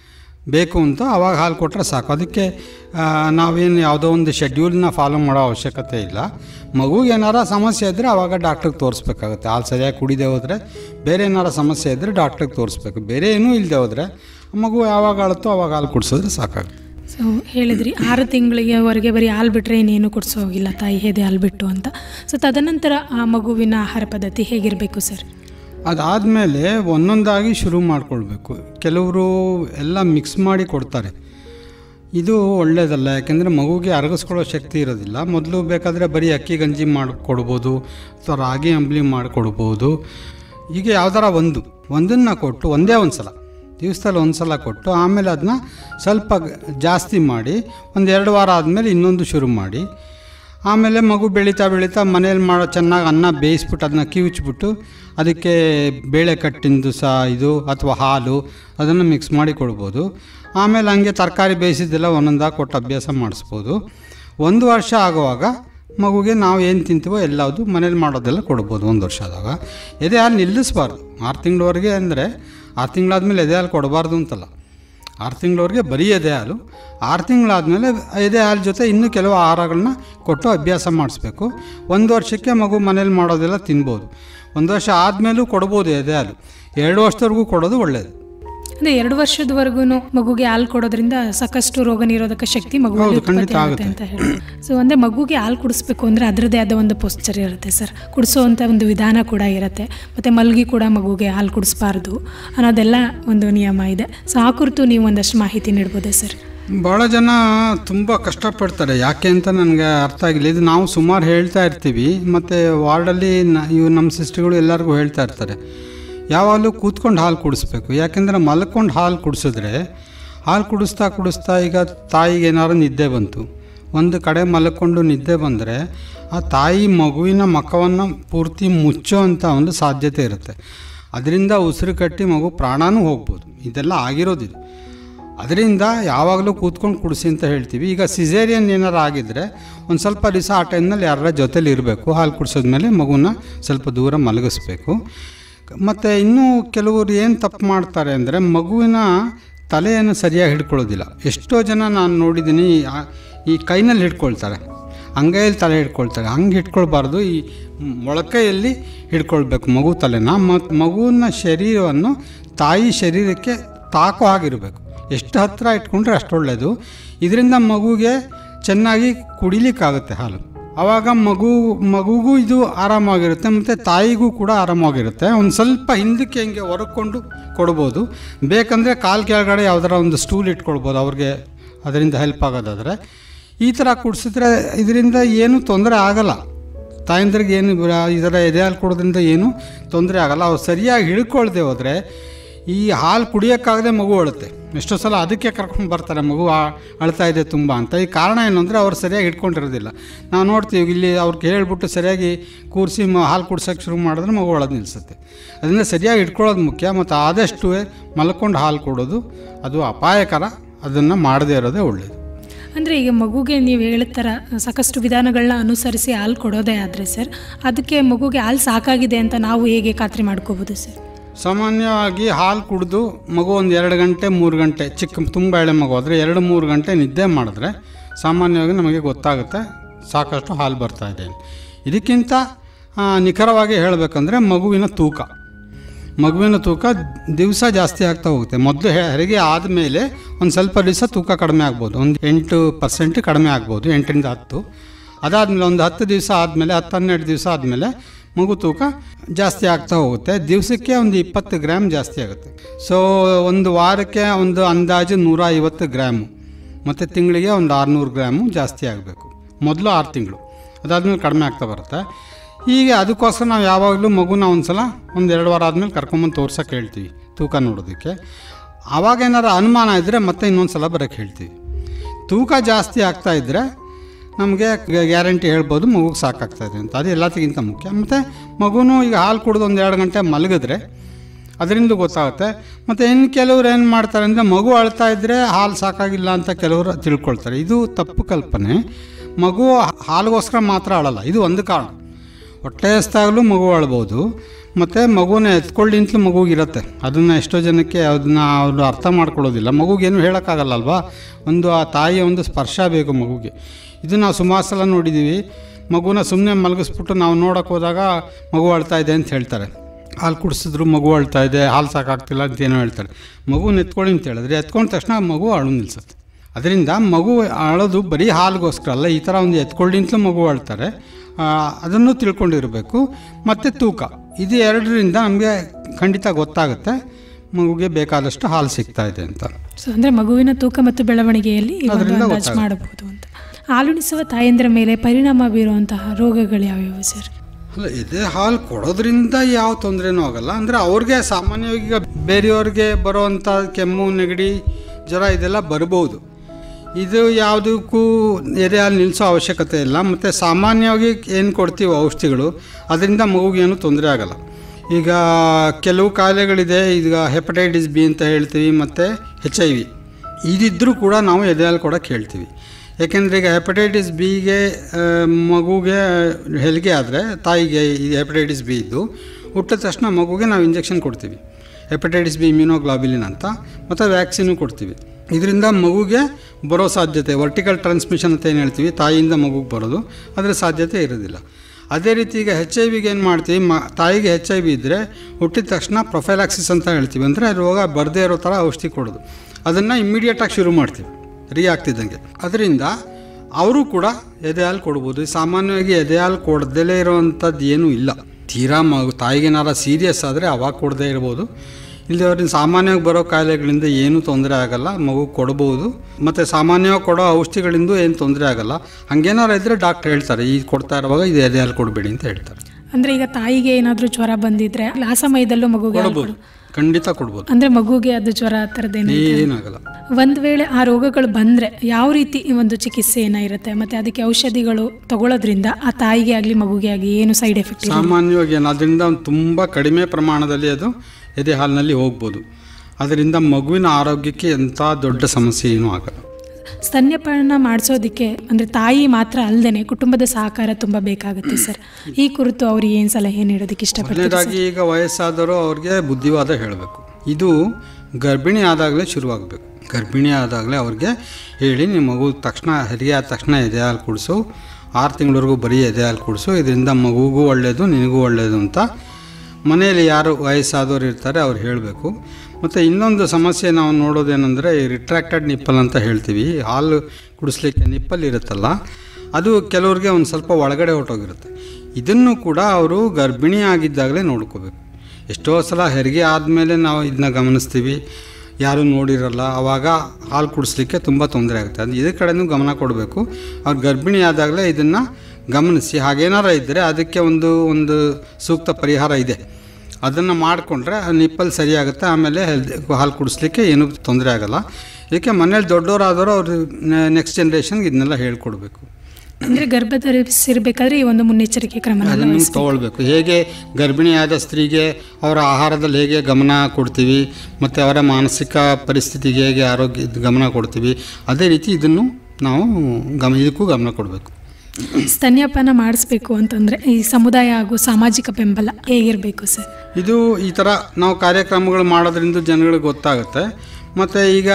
ಬೇಕು ಅಂತ ಆವಾಗ ಹಾಲು ಕೊಟ್ಟರೆ ಸಾಕು ಅದಕ್ಕೆ ಆ, ನಾವೇನು ಯಾವುದೋ ಒಂದು ಶೆಡ್ಯೂಲ್ನ ಫಾಲೋ ಮಾಡೋ ಅವಶ್ಯಕತೆ ಇಲ್ಲ ಮಗುಗೆ ಏನಾರ ಸಮಸ್ಯೆ ಇದ್ದರೆ ಆವಾಗ ಡಾಕ್ಟ್ರಿಗೆ ತೋರಿಸ್ಬೇಕಾಗುತ್ತೆ ಹಾಲು ಸರಿಯಾಗಿ ಕುಡಿದೇ ಹೋದರೆ ಬೇರೆ ಏನಾರ ಸಮಸ್ಯೆ ಇದ್ದರೆ ಡಾಕ್ಟ್ರಿಗೆ ತೋರಿಸ್ಬೇಕು ಬೇರೆ ಏನೂ ಇಲ್ಲದೆ ಹೋದರೆ ಮಗು ಯಾವಾಗ ಅಳುತ್ತೋ ಆವಾಗ ಹಾಲು ಕುಡಿಸಿದ್ರೆ ಸಾಕಾಗುತ್ತೆ ಸೊ ಹೇಳಿದ್ರಿ ಆರು ತಿಂಗಳಿಗೆವರೆಗೆ ಬರೀ ಹಾಲು ಬಿಟ್ಟರೆ ಇನ್ನೇನು ಕುಡಿಸೋ ಹೋಗಿಲ್ಲ ತಾಯಿ ಎದೆ ಹಾಲು ಬಿಟ್ಟು ಅಂತ ಸೊ ತದನಂತರ ಆ ಮಗುವಿನ ಆಹಾರ ಪದ್ಧತಿ ಹೇಗಿರಬೇಕು ಸರ್ ಅದಾದಮೇಲೆ ಒಂದೊಂದಾಗಿ ಶುರು ಮಾಡಿಕೊಳ್ಬೇಕು ಕೆಲವರು ಎಲ್ಲ ಮಿಕ್ಸ್ ಮಾಡಿ ಕೊಡ್ತಾರೆ ಇದು ಒಳ್ಳೆಯದಲ್ಲ ಯಾಕೆಂದರೆ ಮಗುಗೆ ಅರಗಿಸ್ಕೊಳ್ಳೋ ಶಕ್ತಿ ಇರೋದಿಲ್ಲ ಮೊದಲು ಬೇಕಾದರೆ ಬರೀ ಅಕ್ಕಿ ಗಂಜಿ ಮಾಡಿ ಕೊಡ್ಬೋದು ಅಥವಾ ರಾಗಿ ಅಂಬ್ಲಿ ಮಾಡಿಕೊಡ್ಬೋದು ಹೀಗೆ ಯಾವ್ದಾರ ಒಂದು ಒಂದನ್ನು ಕೊಟ್ಟು ಒಂದೇ ಒಂದು ಸಲ ದಿವಸದಲ್ಲಿ ಒಂದು ಸಲ ಕೊಟ್ಟು ಆಮೇಲೆ ಅದನ್ನ ಸ್ವಲ್ಪ ಗ- ಜಾಸ್ತಿ ಮಾಡಿ ಒಂದು ಎರಡು ವಾರ ಆದಮೇಲೆ ಇನ್ನೊಂದು ಶುರು ಮಾಡಿ ಆಮೇಲೆ ಮಗು ಬೆಳೀತಾ ಬೆಳೀತಾ ಮನೇಲಿ ಮಾಡೋ ಚೆನ್ನಾಗಿ ಅನ್ನ ಬೇಯಿಸ್ಬಿಟ್ಟು ಅದನ್ನ ಕಿವುಚ್ಬಿಟ್ಟು ಅದಕ್ಕೆ ಬೇಳೆ ಕಟ್ಟಿಂದು ಸಹ ಇದು ಅಥವಾ ಹಾಲು ಅದನ್ನು ಮಿಕ್ಸ್ ಮಾಡಿ ಕೊಡ್ಬೋದು ಆಮೇಲೆ ಹಂಗೆ ತರಕಾರಿ ಬೇಯಿಸಿದ್ದೆಲ್ಲ ಒಂದೊಂದಾಗಿ ಕೊಟ್ಟು ಅಭ್ಯಾಸ ಮಾಡಿಸ್ಬೋದು ಒಂದು ವರ್ಷ ಆಗುವಾಗ ಮಗುಗೆ ನಾವು ಏನು ತಿಂತೀವೋ ಎಲ್ಲದು ಮನೇಲಿ ಮಾಡೋದೆಲ್ಲ ಕೊಡ್ಬೋದು ಒಂದು ವರ್ಷ ಆದಾಗ ಎದೆ ಹಾಲು ನಿಲ್ಲಿಸಬಾರ್ದು ಆರು ತಿಂಗಳವರೆಗೆ ಅಂದರೆ ಆರು ತಿಂಗಳಾದ್ಮೇಲೆ ಎದೆ ಹಾಲು ಕೊಡಬಾರ್ದು ಅಂತಲ್ಲ ಆರು ತಿಂಗಳವರೆಗೆ ಬರೀ ಎದೆ ಹಾಲು ಆರು ತಿಂಗಳಾದಮೇಲೆ ಎದೆ ಹಾಲು ಜೊತೆ ಇನ್ನೂ ಕೆಲವು ಆಹಾರಗಳನ್ನ ಕೊಟ್ಟು ಅಭ್ಯಾಸ ಮಾಡಿಸ್ಬೇಕು ಒಂದು ವರ್ಷಕ್ಕೆ ಮಗು ಮನೇಲಿ ಮಾಡೋದೆಲ್ಲ ತಿನ್ಬೋದು ಒಂದು ವರ್ಷ ಆದಮೇಲೂ ಕೊಡ್ಬೋದು ಎದೆ ಹಾಲು ಎರಡು ವರ್ಷದವರೆಗೂ ಕೊಡೋದು ಒಳ್ಳೆಯದು ಅಂದರೆ ಎರಡು ವರ್ಷದವರೆಗೂ ಮಗುಗೆ ಹಾಲು ಕೊಡೋದ್ರಿಂದ ಸಾಕಷ್ಟು ರೋಗ ನಿರೋಧಕ ಶಕ್ತಿ ಮಗುವಲ್ಲಿ ಹೌದು, ಖಂಡಿತ ಉತ್ಪತ್ತಿ ಆಗುತ್ತೆ ಅಂತ ಹೇಳಿ ಸೊ ಅಂದರೆ ಮಗುಗೆ ಹಾಲು ಕುಡಿಸ್ಬೇಕು ಅಂದರೆ ಅದರದ್ದೇ ಆದ ಒಂದು ಪೋಸ್ಚರ್ ಇರುತ್ತೆ ಸರ್ ಕುಡಿಸೋವಂಥ ಒಂದು ವಿಧಾನ ಕೂಡ ಇರುತ್ತೆ ಮತ್ತು ಮಲ್ಗಿ ಕೂಡ ಮಗುಗೆ ಹಾಲು ಕುಡಿಸ್ಬಾರ್ದು ಅನ್ನೋದೆಲ್ಲ ಒಂದು ನಿಯಮ ಇದೆ ಸೊ ಆ ಕುರಿತು ನೀವು ಒಂದಷ್ಟು ಮಾಹಿತಿ ನೀಡ್ಬೋದಾ ಸರ್ ಭಾಳ ಜನ ತುಂಬ ಕಷ್ಟಪಡ್ತಾರೆ ಯಾಕೆ ಅಂತ ನನಗೆ ಅರ್ಥ ಆಗಿಲ್ಲ ಇದು ನಾವು ಸುಮಾರು ಹೇಳ್ತಾ ಇರ್ತೀವಿ ಮತ್ತು ವಾರ್ಡಲ್ಲಿ ನ ಇವು ನಮ್ಮ ಸಿಸ್ಟರ್ಗಳು ಎಲ್ಲರಿಗೂ ಹೇಳ್ತಾ ಇರ್ತಾರೆ ಯಾವಾಗಲೂ ಕೂತ್ಕೊಂಡು ಹಾಲು ಕುಡಿಸ್ಬೇಕು ಯಾಕೆಂದರೆ ಮಲ್ಕೊಂಡು ಹಾಲು ಕುಡಿಸಿದ್ರೆ ಹಾಲು ಕುಡಿಸ್ತಾ ಕುಡಿಸ್ತಾ ಈಗ ತಾಯಿಗೆ ಏನಾದ್ರು ನಿದ್ದೆ ಬಂತು ಒಂದು ಕಡೆ ಮಲ್ಕೊಂಡು ನಿದ್ದೆ ಬಂದರೆ ಆ ತಾಯಿ ಮಗುವಿನ ಮಖವನ್ನು ಪೂರ್ತಿ ಮುಚ್ಚೋ ಅಂಥ ಒಂದು ಸಾಧ್ಯತೆ ಇರುತ್ತೆ ಅದರಿಂದ ಉಸಿರು ಕಟ್ಟಿ ಮಗು ಪ್ರಾಣನೂ ಹೋಗ್ಬೋದು ಇದೆಲ್ಲ ಆಗಿರೋದಿದು ಅದರಿಂದ ಯಾವಾಗಲೂ ಕೂತ್ಕೊಂಡು ಕುಡಿಸಿ ಅಂತ ಹೇಳ್ತೀವಿ ಈಗ ಸಿಸೇರಿಯನ್ ಏನಾರು ಆಗಿದ್ದರೆ ಒಂದು ಸ್ವಲ್ಪ ದಿವಸ ಆ ಟೈಮ್ನಲ್ಲಿ ಯಾರ ಜೊತೇಲಿ ಇರಬೇಕು ಹಾಲು ಕುಡಿಸಿದ್ಮೇಲೆ ಮಗುನ ಸ್ವಲ್ಪ ದೂರ ಮಲಗಿಸ್ಬೇಕು ಮತ್ತು ಇನ್ನೂ ಕೆಲವರು ಏನು ತಪ್ಪು ಮಾಡ್ತಾರೆ ಅಂದರೆ ಮಗುವಿನ ತಲೆಯನ್ನು ಸರಿಯಾಗಿ ಹಿಡ್ಕೊಳ್ಳೋದಿಲ್ಲ ಎಷ್ಟೋ ಜನ ನಾನು ನೋಡಿದ್ದೀನಿ ಆ- ಈ ಕೈನಲ್ಲಿ ಹಿಡ್ಕೊಳ್ತಾರೆ ಅಂಗೈಯಲ್ಲಿ ತಲೆ ಹಿಡ್ಕೊಳ್ತಾರೆ ಹಂಗೆ ಹಿಡ್ಕೊಳ್ಬಾರ್ದು ಈ ಮೊಳಕೈಯಲ್ಲಿ ಹಿಡ್ಕೊಳ್ಬೇಕು ಮಗು ತಲೆನ ಮತ್ತು ಮಗುವಿನ ಶರೀರವನ್ನು ತಾಯಿ ಶರೀರಕ್ಕೆ ತಾಕೋ ಆಗಿರಬೇಕು ಎಷ್ಟು ಹತ್ತಿರ ಇಟ್ಕೊಂಡ್ರೆ ಅಷ್ಟು ಒಳ್ಳೆಯದು ಇದರಿಂದ ಮಗುಗೆ ಚೆನ್ನಾಗಿ ಕುಡಿಲಿಕ್ಕಾಗುತ್ತೆ ಹಾಲು ಆವಾಗ ಮಗು ಮಗುಗೂ ಇದು ಆರಾಮಾಗಿರುತ್ತೆ ಮತ್ತು ತಾಯಿಗೂ ಕೂಡ ಆರಾಮಾಗಿರುತ್ತೆ ಒಂದು ಸ್ವಲ್ಪ ಹಿಂದಕ್ಕೆ ಹಿಂಗೆ ಹೊರಕೊಂಡು ಕೊಡ್ಬೋದು ಬೇಕಂದರೆ ಕಾಲು ಕೆಳಗಡೆ ಯಾವ್ದಾರ ಒಂದು ಸ್ಟೂಲ್ ಇಟ್ಕೊಳ್ಬೋದು ಅವ್ರಿಗೆ ಅದರಿಂದ ಹೆಲ್ಪ್ ಆಗೋದಾದರೆ ಈ ಥರ ಕುಡಿಸಿದ್ರೆ ಇದರಿಂದ ಏನೂ ತೊಂದರೆ ಆಗಲ್ಲ ತಾಯಂದ್ರಿಗೆ ಏನು ಬ- ಈ ಥರ ಎದೆ ಹಾಲು ಕೊಡೋದ್ರಿಂದ ಏನೂ ತೊಂದರೆ ಆಗಲ್ಲ ಅವ್ರು ಸರಿಯಾಗಿ ಹಿಡ್ಕೊಳ್ದೆ ಹೋದರೆ ಈ ಹಾಲು ಕುಡಿಯೋಕ್ಕಾಗದೆ ಮಗು ಅಳುತ್ತೆ ಎಷ್ಟೋ ಸಲ ಅದಕ್ಕೆ ಕರ್ಕೊಂಡು ಬರ್ತಾರೆ ಮಗು ಆ- ಅಳ್ತಾ ಇದೆ ತುಂಬ ಅಂತ ಈ ಕಾರಣ ಏನು ಅಂದರೆ ಅವ್ರು ಸರಿಯಾಗಿ ಇಟ್ಕೊಂಡಿರೋದಿಲ್ಲ ನಾವು ನೋಡ್ತೀವಿ ಇಲ್ಲಿ ಅವ್ರಿಗೆ ಹೇಳ್ಬಿಟ್ಟು ಸರಿಯಾಗಿ ಕೂರಿಸಿ ಮ ಹಾಲು ಕುಡ್ಸೋಕ್ಕೆ ಶುರು ಮಾಡಿದ್ರೆ ಮಗು ಅಳೋದು ನಿಲ್ಲಿಸುತ್ತೆ ಅದರಿಂದ ಸರಿಯಾಗಿ ಇಟ್ಕೊಳ್ಳೋದು ಮುಖ್ಯ ಮತ್ತು ಆದಷ್ಟು ಮಲ್ಕೊಂಡು ಹಾಲು ಕೊಡೋದು ಅದು ಅಪಾಯಕರ ಅದನ್ನು ಮಾಡದೇ ಇರೋದೇ ಒಳ್ಳೆಯದು ಅಂದರೆ ಈಗ ಮಗುಗೆ ನೀವು ಹೇಳಿದ ಥರ ಸಾಕಷ್ಟು ವಿಧಾನಗಳನ್ನ ಅನುಸರಿಸಿ ಹಾಲು ಕೊಡೋದೇ ಆದರೆ ಸರ್ ಅದಕ್ಕೆ ಮಗುಗೆ ಹಾಲು ಸಾಕಾಗಿದೆ ಅಂತ ನಾವು ಹೇಗೆ ಖಾತ್ರಿ ಮಾಡ್ಕೋಬೋದು ಸರ್ ಸಾಮಾನ್ಯವಾಗಿ ಹಾಲು ಕುಡಿದು ಮಗು ಒಂದು ಎರಡು ಗಂಟೆ ಮೂರು ಗಂಟೆ ಚಿಕ್ಕ ತುಂಬ ಎಳೆ ಮಗು ಆದರೆ ಎರಡು ಮೂರು ಗಂಟೆ ನಿದ್ದೆ ಮಾಡಿದ್ರೆ ಸಾಮಾನ್ಯವಾಗಿ ನಮಗೆ ಗೊತ್ತಾಗುತ್ತೆ ಸಾಕಷ್ಟು ಹಾಲು ಬರ್ತಾ ಇದೆ ಅಂತ. ಇದಕ್ಕಿಂತ ಆ, ನಿಖರವಾಗಿ ಹೇಳಬೇಕಂದ್ರೆ ಮಗುವಿನ ತೂಕ ಮಗುವಿನ ತೂಕ ದಿವಸ ಜಾಸ್ತಿ ಆಗ್ತಾ ಹೋಗುತ್ತೆ ಮೊದಲು ಹೆರಿಗೆ ಆದಮೇಲೆ ಒಂದು ಸ್ವಲ್ಪ ದಿವಸ ತೂಕ ಕಡಿಮೆ ಆಗ್ಬೋದು ಒಂದು ಎಂಟು ಪರ್ಸೆಂಟ್ ಕಡಿಮೆ ಆಗ್ಬೋದು ಎಂಟರಿಂದ ಹತ್ತು ಅದಾದಮೇಲೆ ಒಂದು ಹತ್ತು ದಿವಸ ಆದಮೇಲೆ ಹತ್ತು ಹನ್ನೆರಡು ದಿವಸ ಆದಮೇಲೆ ಮಗು ತೂಕ ಜಾಸ್ತಿ ಆಗ್ತಾ ಹೋಗುತ್ತೆ ದಿವಸಕ್ಕೆ ಒಂದು ಇಪ್ಪತ್ತು ಗ್ರಾಮ್ ಜಾಸ್ತಿ ಆಗುತ್ತೆ ಸೊ ಒಂದು ವಾರಕ್ಕೆ ಒಂದು ಅಂದಾಜು ನೂರ ಐವತ್ತು ಗ್ರಾಮು ಮತ್ತು ತಿಂಗಳಿಗೆ ಒಂದು ಆರುನೂರು ಗ್ರಾಮು ಜಾಸ್ತಿ ಆಗಬೇಕು ಮೊದಲು ಆರು ತಿಂಗಳು ಅದಾದಮೇಲೆ ಕಡಿಮೆ ಆಗ್ತಾ ಬರುತ್ತೆ ಹೀಗೆ ಅದಕ್ಕೋಸ್ಕರ ನಾವು ಯಾವಾಗಲೂ ಮಗುನ ಒಂದು ಸಲ ಒಂದು ಎರಡು ವಾರ ಆದಮೇಲೆ ಕರ್ಕೊಂಬಂದು ತೋರ್ಸೋಕೆ ಹೇಳ್ತೀವಿ ತೂಕ ನೋಡೋದಕ್ಕೆ ಆವಾಗ ಏನಾರು ಅನುಮಾನ ಇದ್ದರೆ ಮತ್ತೆ ಇನ್ನೊಂದು ಸಲ ಬರೋಕ್ಕೆ ಹೇಳ್ತೀವಿ ತೂಕ ಜಾಸ್ತಿ ಆಗ್ತಾ ಇದ್ದರೆ ನಮಗೆ ಗ್ಯಾರಂಟಿ ಹೇಳ್ಬೋದು ಮಗುಗೆ ಸಾಕಾಗ್ತಾ ಇದೆ ಅಂತ ಅದು ಎಲ್ಲದಕ್ಕಿಂತ ಮುಖ್ಯ ಮತ್ತು ಮಗುನೂ ಈಗ ಹಾಲು ಕುಡಿದು ಒಂದು ಎರಡು ಗಂಟೆ ಮಲಗಿದ್ರೆ ಅದರಿಂದ ಗೊತ್ತಾಗುತ್ತೆ ಮತ್ತು ಇನ್ನು ಕೆಲವ್ರು ಏನು ಮಾಡ್ತಾರೆ ಅಂದರೆ ಮಗು ಅಳ್ತಾ ಇದ್ದರೆ ಹಾಲು ಸಾಕಾಗಿಲ್ಲ ಅಂತ ಕೆಲವರು ತಿಳ್ಕೊಳ್ತಾರೆ ಇದು ತಪ್ಪು ಕಲ್ಪನೆ ಮಗು ಹಾಲಿಗೋಸ್ಕರ ಮಾತ್ರ ಅಳಲ್ಲ ಇದು ಒಂದು ಕಾರಣ ಹೊಟ್ಟೆ ಹಸ್ತಾಗಲೂ ಮಗು ಅಳ್ಬೋದು ಮತ್ತು ಮಗುನ ಎತ್ಕೊಳ್ಳಿಂತಲೂ ಮಗುಗಿರುತ್ತೆ ಅದನ್ನು ಎಷ್ಟೋ ಜನಕ್ಕೆ ಅದನ್ನ ಅವರು ಅರ್ಥ ಮಾಡ್ಕೊಳ್ಳೋದಿಲ್ಲ ಮಗುಗೇನು ಹೇಳೋಕ್ಕಾಗಲ್ಲ ಅಲ್ವಾ ಒಂದು ಆ ತಾಯಿಯ ಒಂದು ಸ್ಪರ್ಶ ಬೇಕು ಮಗುಗೆ ಇದು ನಾವು ಸುಮಾರು ಸಲ ನೋಡಿದ್ದೀವಿ ಮಗುನ ಸುಮ್ಮನೆ ಮಲಗಿಸ್ಬಿಟ್ಟು ನಾವು ನೋಡೋಕೆ ಹೋದಾಗ ಮಗು ಅಳ್ತಾ ಇದೆ ಅಂತ ಹೇಳ್ತಾರೆ ಹಾಲು ಕುಡಿಸಿದ್ರು ಮಗು ಅಳ್ತಾ ಇದೆ ಹಾಲು ಸಾಕಾಗ್ತಿಲ್ಲ ಅಂತ ಏನೋ ಹೇಳ್ತಾರೆ ಮಗುನ ಎತ್ಕೊಳ್ಳಿ ಅಂತ ಹೇಳಿದ್ರೆ ಎತ್ಕೊಂಡ ತಕ್ಷಣ ಮಗು ಅಳು ನಿಲ್ಲಿಸುತ್ತೆ ಅದರಿಂದ ಮಗು ಅಳೋದು ಬರೀ ಹಾಲಿಗೋಸ್ಕರ ಅಲ್ಲ ಈ ಥರ ಒಂದು ಎತ್ಕೊಳ್ಳಿಂತಲೂ ಮಗು ಅಳ್ತಾರೆ ಆ, ಅದನ್ನು ತಿಳ್ಕೊಂಡಿರಬೇಕು ಮತ್ತು ತೂಕ ಇದು ಎರಡರಿಂದ ನಮಗೆ ಖಂಡಿತ ಗೊತ್ತಾಗುತ್ತೆ ಮಗುಗೆ ಬೇಕಾದಷ್ಟು ಹಾಲು ಸಿಗ್ತಾ ಇದೆ ಅಂತ ಸೊ ಅಂದರೆ ಮಗುವಿನ ತೂಕ ಮತ್ತು ಬೆಳವಣಿಗೆಯಲ್ಲಿ ಈ ಒಂದು ಅದರಿಂದ ಅಂದಾಜು ಗೊತ್ತಾಗುತ್ತೆ. ಮಾಡಬಹುದು ಅಂತ ಹಾಲುಣಿಸುವ ತಾಯಂದಿರ ಮೇಲೆ ಪರಿಣಾಮ ಬೀರುವಂತಹ ರೋಗಗಳು ಯಾವ್ಯಾವು ಸರ್ ಅಲ್ಲ ಎದೆ ಹಾಲು ಕೊಡೋದ್ರಿಂದ ಯಾವ ತೊಂದರೆನೂ ಆಗಲ್ಲ ಅಂದರೆ ಅವ್ರಿಗೆ ಸಾಮಾನ್ಯವಾಗಿ ಈಗ ಬೇರೆಯವ್ರಿಗೆ ಬರೋವಂಥ ಕೆಮ್ಮು ನೆಗಡಿ ಜ್ವರ ಇದೆಲ್ಲ ಬರ್ಬೋದು ಇದು ಯಾವುದಕ್ಕೂ ಎದೆ ಹಾಲು ನಿಲ್ಲಿಸೋ ಅವಶ್ಯಕತೆ ಇಲ್ಲ ಮತ್ತು ಸಾಮಾನ್ಯವಾಗಿ ಏನು ಕೊಡ್ತೀವಿ ಔಷಧಿಗಳು ಅದರಿಂದ ಮಗುಗೇನು ತೊಂದರೆ ಆಗಲ್ಲ ಈಗ ಕೆಲವು ಕಾಯಿಲೆಗಳಿದೆ ಈಗ ಹೆಪಟೈಟಿಸ್ ಬಿ ಅಂತ ಹೇಳ್ತೀವಿ ಮತ್ತು ಹೆಚ್ ಐ ವಿ ಇದಿದ್ದರೂ ಕೂಡ ನಾವು ಎದೆ ಹಾಲು ಕೊಡೋಕ್ಕೆ ಹೇಳ್ತೀವಿ ಯಾಕೆಂದರೆ ಈಗ ಹೆಪಟೈಟಿಸ್ ಬಿಗೆ ಮಗುಗೆ ಹೆರಿಗೆ ಆದರೆ ತಾಯಿಗೆ ಈ ಹೆಪಟೈಟಿಸ್ ಬಿ ಇದ್ದು ಹುಟ್ಟಿದ ತಕ್ಷಣ ಮಗುಗೆ ನಾವು ಇಂಜೆಕ್ಷನ್ ಕೊಡ್ತೀವಿ ಹೆಪಟೈಟಿಸ್ ಬಿ ಇಮ್ಯುನೋಗ್ಲಾಬಿಲಿನ್ ಅಂತ ಮತ್ತು ವ್ಯಾಕ್ಸಿನು ಕೊಡ್ತೀವಿ ಇದರಿಂದ ಮಗುಗೆ ಬರೋ ಸಾಧ್ಯತೆ ವರ್ಟಿಕಲ್ ಟ್ರಾನ್ಸ್ಮಿಷನ್ ಅಂತ ಏನು ಹೇಳ್ತೀವಿ ತಾಯಿಯಿಂದ ಮಗುಗೆ ಬರೋದು ಅದರ ಸಾಧ್ಯತೆ ಇರೋದಿಲ್ಲ ಅದೇ ರೀತಿ ಈಗ ಹೆಚ್ ಐ ವಿಗೆ ಏನು ಮಾಡ್ತೀವಿ ಮ ತಾಯಿಗೆ ಹೆಚ್ ಐ ವಿ ಇದ್ದರೆ ಹುಟ್ಟಿದ ತಕ್ಷಣ ಪ್ರೊಫೈಲಾಕ್ಸಿಸ್ ಅಂತ ಹೇಳ್ತೀವಿ ಅಂದರೆ ರೋಗ ಬರದೇ ಇರೋ ಥರ ಔಷಧಿ ಕೊಡೋದು ಅದನ್ನು ಇಮ್ಮಿಡಿಯೇಟಾಗಿ ಶುರು ಮಾಡ್ತೀವಿ ರೀ ಆಗ್ತಿದ್ದಂಗೆ ಅದರಿಂದ ಅವರು ಕೂಡ ಎದೆ ಹಾಲು ಕೊಡ್ಬೋದು ಸಾಮಾನ್ಯವಾಗಿ ಎದೆ ಹಾಲು ಕೊಡದಲೇ ಇರೋವಂಥದ್ದು ಏನೂ ಇಲ್ಲ ತೀರಾ ಮಗು ತಾಯಿಗೇನಾರ ಸೀರಿಯಸ್ ಆದರೆ ಅವಾಗ ಕೊಡದೇ ಇರ್ಬೋದು ಇಲ್ಲಿ ಅವ್ರಿಗೆ ಸಾಮಾನ್ಯವಾಗಿ ಬರೋ ಕಾಯಿಲೆಗಳಿಂದ ಏನೂ ತೊಂದರೆ ಆಗಲ್ಲ ಮಗು ಕೊಡ್ಬೋದು ಮತ್ತು ಸಾಮಾನ್ಯವಾಗಿ ಕೊಡೋ ಔಷಧಿಗಳಿಂದ ಏನು ತೊಂದರೆ ಆಗಲ್ಲ ಹಂಗೇನಾರು ಇದ್ದರೆ ಡಾಕ್ಟ್ರ್ ಹೇಳ್ತಾರೆ ಈ ಕೊಡ್ತಾ ಇರುವಾಗ ಇದು ಎದೆ ಹಾಲು ಕೊಡಬೇಡಿ ಅಂತ ಹೇಳ್ತಾರೆ ಅಂದ್ರೆ ಈಗ ತಾಯಿಗೆ ಏನಾದರೂ ಜ್ವರ ಬಂದಿದ್ರೆ ಆ ಸಮಯದಲ್ಲೂ ಮಗುಗೆ ಹಾಲು ಕೊಡ್ಬೋದು ಕೊಡು- ಖಂಡಿತ ಕೊಡ್ಬೋದು ಅಂದ್ರೆ ಮಗುಗೆ ಅದು ಜ್ವರ ಆ ಥರದ್ದೇನು ಏನಾಗಲ್ಲ ಒಂದ್ ವೇಳೆ ಆ ರೋಗಗಳು ಬಂದ್ರೆ ಯಾವ ರೀತಿ ಈ ಒಂದು ಚಿಕಿತ್ಸೆ ಏನಾಗಿರುತ್ತೆ ಮತ್ತೆ ಅದಕ್ಕೆ ಔಷಧಿಗಳು ತಗೊಳ್ಳೋದ್ರಿಂದ ಆ ತಾಯಿಗೆ ಆಗಲಿ ಮಗುಗೆ ಆಗಲಿ ಏನು ಸೈಡ್ ಎಫೆಕ್ಟ್ ಸಾಮಾನ್ಯವಾಗಿ ಏನು ಅದರಿಂದ ತುಂಬ ಕಡಿಮೆ ಪ್ರಮಾಣದಲ್ಲಿ ಅದು ಎದೆ ಹಾಲಿನಲ್ಲಿ ಹೋಗ್ಬೋದು ಅದರಿಂದ ಮಗುವಿನ ಆರೋಗ್ಯಕ್ಕೆ ಎಂಥ ದೊಡ್ಡ ಸಮಸ್ಯೆ ಏನೂ ಆಗಲ್ಲ ಸ್ತನ್ಯಪಾನ ಮಾಡಿಸೋದಕ್ಕೆ ಅಂದ್ರೆ ತಾಯಿ ಮಾತ್ರ ಅಲ್ಲದೆ ಕುಟುಂಬದ ಸಹಕಾರ ತುಂಬಾ ಬೇಕಾಗುತ್ತೆ ಸರ್ ಈ ಕುರಿತು ಅವ್ರಿಗೆ ಏನು ಸಲಹೆ ನೀಡೋದಕ್ಕೆ ಇಷ್ಟಪಡ್ತಾರೆ ಮೊದಲನೇದಾಗಿ ಈಗ ವಯಸ್ಸಾದರೂ ಅವ್ರಿಗೆ ಬುದ್ಧಿವಾದ ಹೇಳಬೇಕು ಇದು ಗರ್ಭಿಣಿ ಆದಾಗಲೇ ಶುರುವಾಗಬೇಕು ಗರ್ಭಿಣಿ ಆದಾಗಲೇ ಅವ್ರಿಗೆ ಹೇಳಿ ನಿಮ್ಮ ಮಗು ತಕ್ಷಣ ಹೆರಿಗೆ ಆದ ತಕ್ಷಣ ಎದೆ ಹಾಲು ಕುಡಿಸು ಆರು ತಿಂಗಳವರೆಗೂ ಬರೀ ಎದೆ ಹಾಲು ಕುಡಿಸು ಇದರಿಂದ ಮಗುಗೂ ಒಳ್ಳೆಯದು ನಿನಗೂ ಒಳ್ಳೆಯದು ಅಂತ ಮನೆಯಲ್ಲಿ ಯಾರು ವಯಸ್ಸಾದವ್ರು ಇರ್ತಾರೆ ಅವ್ರು ಹೇಳಬೇಕು ಮತ್ತು ಇನ್ನೊಂದು ಸಮಸ್ಯೆ ನಾವು ನೋಡೋದೇನೆಂದರೆ ಈ ರಿಟ್ರಾಕ್ಟೆಡ್ ನಿಪ್ಪಲ್ ಅಂತ ಹೇಳ್ತೀವಿ ಹಾಲು ಕುಡಿಸ್ಲಿಕ್ಕೆ ನಿಪ್ಪಲ್ ಇರುತ್ತಲ್ಲ ಅದು ಕೆಲವ್ರಿಗೆ ಒಂದು ಸ್ವಲ್ಪ ಒಳಗಡೆ ಹೊರಟೋಗಿರುತ್ತೆ ಇದನ್ನು ಕೂಡ ಅವರು ಗರ್ಭಿಣಿ ಆಗಿದ್ದಾಗಲೇ ನೋಡ್ಕೋಬೇಕು ಎಷ್ಟೋ ಸಲ ಹೆರಿಗೆ ಆದಮೇಲೆ ನಾವು ಇದನ್ನ ಗಮನಿಸ್ತೀವಿ ಯಾರೂ ನೋಡಿರಲ್ಲ ಆವಾಗ ಹಾಲು ಕುಡಿಸ್ಲಿಕ್ಕೆ ತುಂಬ ತೊಂದರೆ ಆಗುತ್ತೆ ಅದು ಇದ್ರ ಕಡೆನೂ ಗಮನ ಕೊಡಬೇಕು ಅವ್ರು ಗರ್ಭಿಣಿ ಆದಾಗಲೇ ಇದನ್ನು ಗಮನಿಸಿ ಹಾಗೇನಾರ ಇದ್ದರೆ ಅದಕ್ಕೆ ಒಂದು ಒಂದು ಸೂಕ್ತ ಪರಿಹಾರ ಇದೆ ಅದನ್ನು ಮಾಡಿಕೊಂಡ್ರೆ ನಿಪ್ಪಲ್ ಸರಿಯಾಗುತ್ತೆ ಆಮೇಲೆ ಹೆಲ್ದಿ ಹಾಲು ಕುಡಿಸ್ಲಿಕ್ಕೆ ಏನೂ ತೊಂದರೆ ಆಗಲ್ಲ ಇದಕ್ಕೆ ಮನೇಲಿ ದೊಡ್ಡವರಾದವರು ಅವರು ನೆಕ್ಸ್ಟ್ ಜನ್ರೇಷನ್ಗೆ ಇದನ್ನೆಲ್ಲ ಹೇಳ್ಕೊಡ್ಬೇಕು ಅಂದ್ರೆ ಗರ್ಭ ಧರಿಸಿರ್ಬೇಕಾದ್ರೆ ಈ ಒಂದು ಮುನ್ನೆಚ್ಚರಿಕೆ ಕ್ರಮ ಅದನ್ನು ತಗೊಳ್ಬೇಕು ಹೇಗೆ ಗರ್ಭಿಣಿಯಾದ ಸ್ತ್ರೀಗೆ ಅವರ ಆಹಾರದಲ್ಲಿ ಹೇಗೆ ಗಮನ ಕೊಡ್ತೀವಿ ಮತ್ತು ಅವರ ಮಾನಸಿಕ ಪರಿಸ್ಥಿತಿಗೆ ಹೇಗೆ ಆರೋಗ್ಯ ಗಮನ ಕೊಡ್ತೀವಿ ಅದೇ ರೀತಿ ಇದನ್ನು ನಾವು ಗಮ ಇದಕ್ಕೂ ಗಮನ ಕೊಡಬೇಕು ಸ್ತನ್ಯಪಾನ ಮಾಡಿಸ್ಬೇಕು ಅಂತಂದ್ರೆ ಈ ಸಮುದಾಯ ಹಾಗೂ ಸಾಮಾಜಿಕ ಬೆಂಬಲ ಹೇಗಿರಬೇಕು ಸರ್ ಇದು ಈ ಥರ ನಾವು ಕಾರ್ಯಕ್ರಮಗಳು ಮಾಡೋದ್ರಿಂದ ಜನಗಳಿಗೆ ಗೊತ್ತಾಗುತ್ತೆ ಮತ್ತು ಈಗ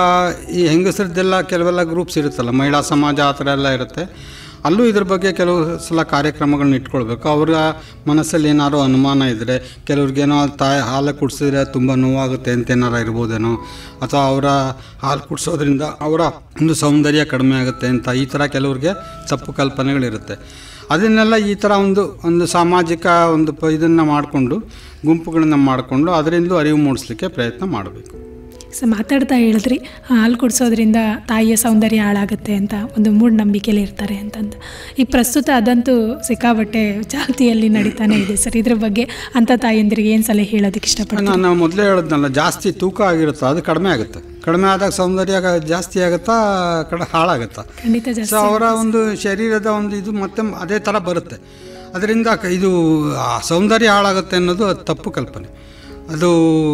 ಈ ಹೆಂಗಸರದ್ದೆಲ್ಲ ಕೆಲವೆಲ್ಲ ಗ್ರೂಪ್ಸ್ ಇರುತ್ತಲ್ಲ ಮಹಿಳಾ ಸಮಾಜ ಆ ಥರ ಎಲ್ಲ ಇರುತ್ತೆ ಅಲ್ಲೂ ಇದ್ರ ಬಗ್ಗೆ ಕೆಲವು ಸಲ ಕಾರ್ಯಕ್ರಮಗಳನ್ನ ಇಟ್ಕೊಳ್ಬೇಕು ಅವ್ರ ಮನಸ್ಸಲ್ಲಿ ಏನಾದ್ರು ಅನುಮಾನ ಇದ್ದರೆ ಕೆಲವ್ರಿಗೇನೋ ತಾಯಿ ಹಾಲು ಕುಡಿಸಿದ್ರೆ ತುಂಬ ನೋವಾಗುತ್ತೆ ಅಂತ ಏನಾರು ಇರ್ಬೋದೇನೋ ಅಥವಾ ಅವರ ಹಾಲು ಕುಡಿಸೋದ್ರಿಂದ ಅವರ ಒಂದು ಸೌಂದರ್ಯ ಕಡಿಮೆ ಆಗುತ್ತೆ ಅಂತ ಈ ಥರ ಕೆಲವ್ರಿಗೆ ತಪ್ಪು ಕಲ್ಪನೆಗಳಿರುತ್ತೆ ಅದನ್ನೆಲ್ಲ ಈ ಥರ ಒಂದು ಒಂದು ಸಾಮಾಜಿಕ ಒಂದು ಪ ಇದನ್ನು ಮಾಡಿಕೊಂಡು ಗುಂಪುಗಳನ್ನು ಮಾಡಿಕೊಂಡು ಅದರಿಂದ ಅರಿವು ಮೂಡಿಸ್ಲಿಕ್ಕೆ ಪ್ರಯತ್ನ ಮಾಡಬೇಕು ಸೊ ಮಾತಾಡ್ತಾ ಹೇಳಿದ್ರಿ ಹಾಲು ಕುಡಿಸೋದ್ರಿಂದ ತಾಯಿಯ ಸೌಂದರ್ಯ ಹಾಳಾಗುತ್ತೆ ಅಂತ ಒಂದು ಮೂಢನಂಬಿಕೆಯಲ್ಲಿ ಇರ್ತಾರೆ ಅಂತಂದ ಈ ಪ್ರಸ್ತುತ ಅದಂತೂ ಸಿಕ್ಕಾಬಟ್ಟೆ ಚಾಲ್ತಿಯಲ್ಲಿ ನಡೀತಾನೆ ಇದೆ ಸರ್ ಇದ್ರ ಬಗ್ಗೆ ಅಂಥ ತಾಯಂದಿರಿಗೆ ಏನು ಸಲಹೆ ಹೇಳೋದಕ್ಕೆ ಇಷ್ಟಪಡ್ತೀನಿ ನಾನು ಮೊದಲೇ ಹೇಳಿದ್ನಲ್ಲ ಜಾಸ್ತಿ ತೂಕ ಆಗಿರುತ್ತೋ ಅದು ಕಡಿಮೆ ಆಗುತ್ತೆ ಕಡಿಮೆ ಆದಾಗ ಸೌಂದರ್ಯ ಗ- ಜಾಸ್ತಿ ಆಗುತ್ತಾ ಕಡೆ ಹಾಳಾಗುತ್ತಾ ಖಂಡಿತ ಸೊ ಜಾಸ್ತಿ ಅವರ ಒಂದು ಶರೀರದ ಒಂದು ಇದು ಮತ್ತೆ ಅದೇ ಥರ ಬರುತ್ತೆ ಅದರಿಂದ ಕ- ಇದು ಆ ಸೌಂದರ್ಯ ಹಾಳಾಗುತ್ತೆ ಅನ್ನೋದು ಅದು ತಪ್ಪು ಕಲ್ಪನೆ ಅದು